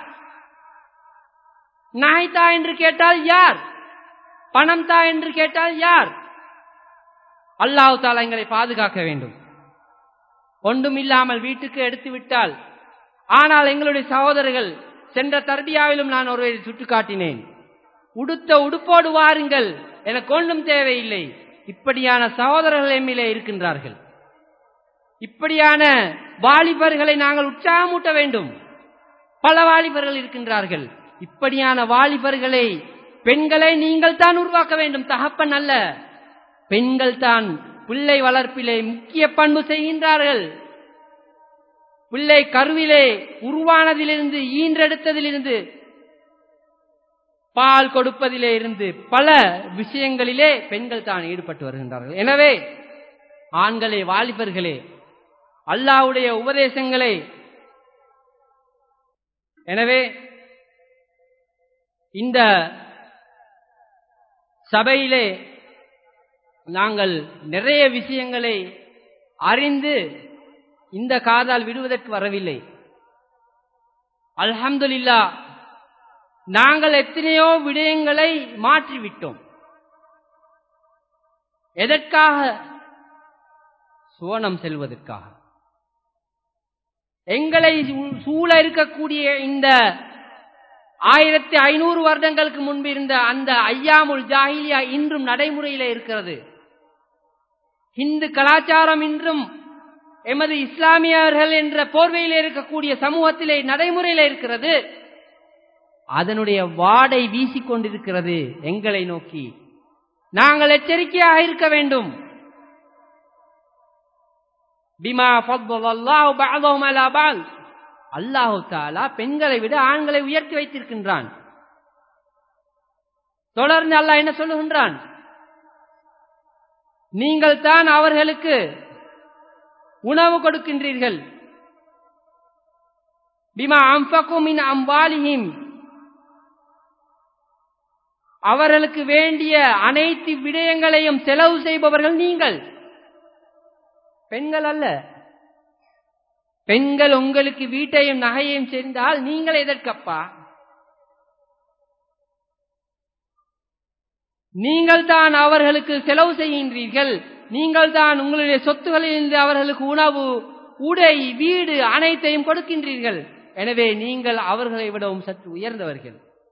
நாய் தா என்று கேட்டால் யார் பணம் தா என்று கேட்டால் யார் அல்லாஹு தாலா எங்களை பாதுகாக்க வேண்டும் ஒன்றும் இல்லாமல் வீட்டுக்கு எடுத்து விட்டால் ஆனால் எங்களுடைய சகோதரர்கள் சென்ற தர்பியாவிலும் நான் ஒருவரை சுட்டுக்காட்டினேன் உடுத்த உடுப்போடு வாருங்கள் எனக்கு ஒன்றும் தேவையில்லை இப்படியான சகோதரர்கள் எம்மிலே இருக்கின்றார்கள் இப்படியான வாலிபர்களை நாங்கள் உற்சாகமூட்ட வேண்டும் பல வாலிபர்கள் இருக்கின்றார்கள் இப்படியான வாலிபர்களை பெண்களை நீங்கள் தான் உருவாக்க வேண்டும் தகப்பன் அல்ல பெண்கள் தான் பிள்ளை வளர்ப்பிலே முக்கிய பண்பு செய்கின்றார்கள் பிள்ளை கருவிலே உருவானதிலிருந்து ஈன்றெடுத்ததிலிருந்து பால் கொடுப்பதிலே இருந்து பல விஷயங்களிலே பெண்கள் தான் ஈடுபட்டு வருகின்றார்கள் எனவே ஆண்களே வாலிபர்களே அல்லாவுடைய உபதேசங்களை எனவே இந்த சபையிலே நாங்கள் நிறைய விஷயங்களை அறிந்து இந்த காதால் விடுவதற்கு வரவில்லை அல்ஹம்துலில்லா நாங்கள் எத்தனையோ விடயங்களை மாற்றிவிட்டோம் எதற்காக சுவனம் செல்வதற்காக எங்களை சூழ இருக்கக்கூடிய இந்த ஆயிரத்தி ஐநூறு வருடங்களுக்கு முன்பு இருந்த அந்த ஐயாமுல் ஜாகிலியா இன்றும் நடைமுறையில இருக்கிறது இந்து கலாச்சாரம் இன்றும் எமது இஸ்லாமியர்கள் என்ற போர்வையில் இருக்கக்கூடிய சமூகத்திலே நடைமுறையில் இருக்கிறது அதனுடைய வாடை வீசிக்கொண்டிருக்கிறது எங்களை நோக்கி நாங்கள் எச்சரிக்கையாக இருக்க வேண்டும் பிமா ஃபضلல்லாஹு பஅதஹும் அலா பஅத் அல்லாஹ் தஆலா பெண்களை விட ஆண்களை உயர்த்தி வைத்திருக்கின்றான் தொடர்ந்து அல்லாஹ் என்ன சொல்லுகின்றான் நீங்கள் தான் அவர்களுக்கு உணவு கொடுக்கின்றீர்கள் பிமா அம்பக்கும் மின் அம்பாலிஹிம் அவர்களுக்கு வேண்டிய அனைத்து விடயங்களையும் செலவு செய்பவர்கள் நீங்கள் பெண்கள் அல்ல பெண்கள் உங்களுக்கு வீட்டையும் நகையையும் சேர்ந்தால் நீங்கள் எதற்கப்பா நீங்கள் தான் அவர்களுக்கு செலவு செய்கின்றீர்கள் நீங்கள் தான் உங்களுடைய சொத்துகளிலிருந்து அவர்களுக்கு உணவு உடை வீடு அனைத்தையும் கொடுக்கின்றீர்கள் எனவே நீங்கள் அவர்களை விடவும் சற்று உயர்ந்தவர்கள்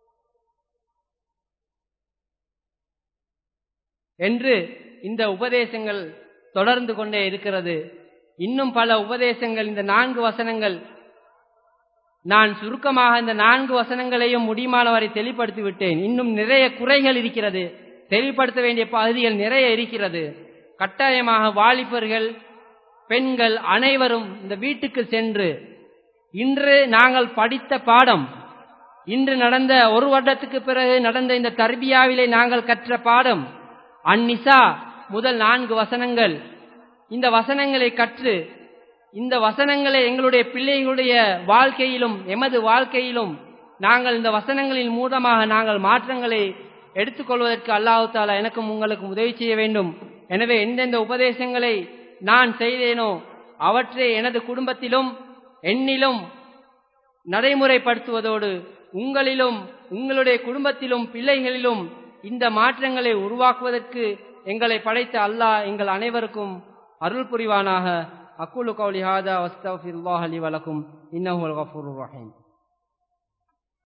என்று இந்த உபதேசங்கள் தொடர்ந்து கொண்டே இருக்கிறது இன்னும் பல உபதேசங்கள் இந்த நான்கு வசனங்கள் நான் சுருக்கமாக இந்த நான்கு வசனங்களையும் முடியுமானவரை தெளிப்படுத்தி விட்டேன் இன்னும் நிறைய குறைகள் இருக்கிறது தெளிவுபடுத்த வேண்டிய பகுதிகள் நிறைய இருக்கிறது கட்டாயமாக வாலிபர்கள் பெண்கள் அனைவரும் இந்த வீட்டுக்கு சென்று இன்று நாங்கள் படித்த பாடம் இன்று நடந்த ஒரு வருடத்துக்கு பிறகு நடந்த இந்த தர்பியாவிலே நாங்கள் கற்ற பாடம் அந்நிசா முதல் நான்கு வசனங்கள் இந்த வசனங்களை கற்று இந்த வசனங்களை எங்களுடைய பிள்ளைகளுடைய வாழ்க்கையிலும் எமது வாழ்க்கையிலும் நாங்கள் இந்த வசனங்களின் மூலமாக நாங்கள் மாற்றங்களை எடுத்துக்கொள்வதற்கு அல்லாஹு தாலா எனக்கும் உங்களுக்கும் உதவி செய்ய வேண்டும் எனவே எந்தெந்த உபதேசங்களை நான் செய்தேனோ அவற்றை எனது குடும்பத்திலும் என்னிலும் நடைமுறைப்படுத்துவதோடு உங்களிலும் உங்களுடைய குடும்பத்திலும் பிள்ளைகளிலும் இந்த மாற்றங்களை உருவாக்குவதற்கு எங்களை படைத்த அல்லாஹ் எங்கள் அனைவருக்கும் அருள் புரிவானாக அக்குலு கௌலி ஹாதா வஸ்தஃபிருல்லாஹ் அலி வலக்கும் இன்னஹுல் கஃபூருர் ரஹீம்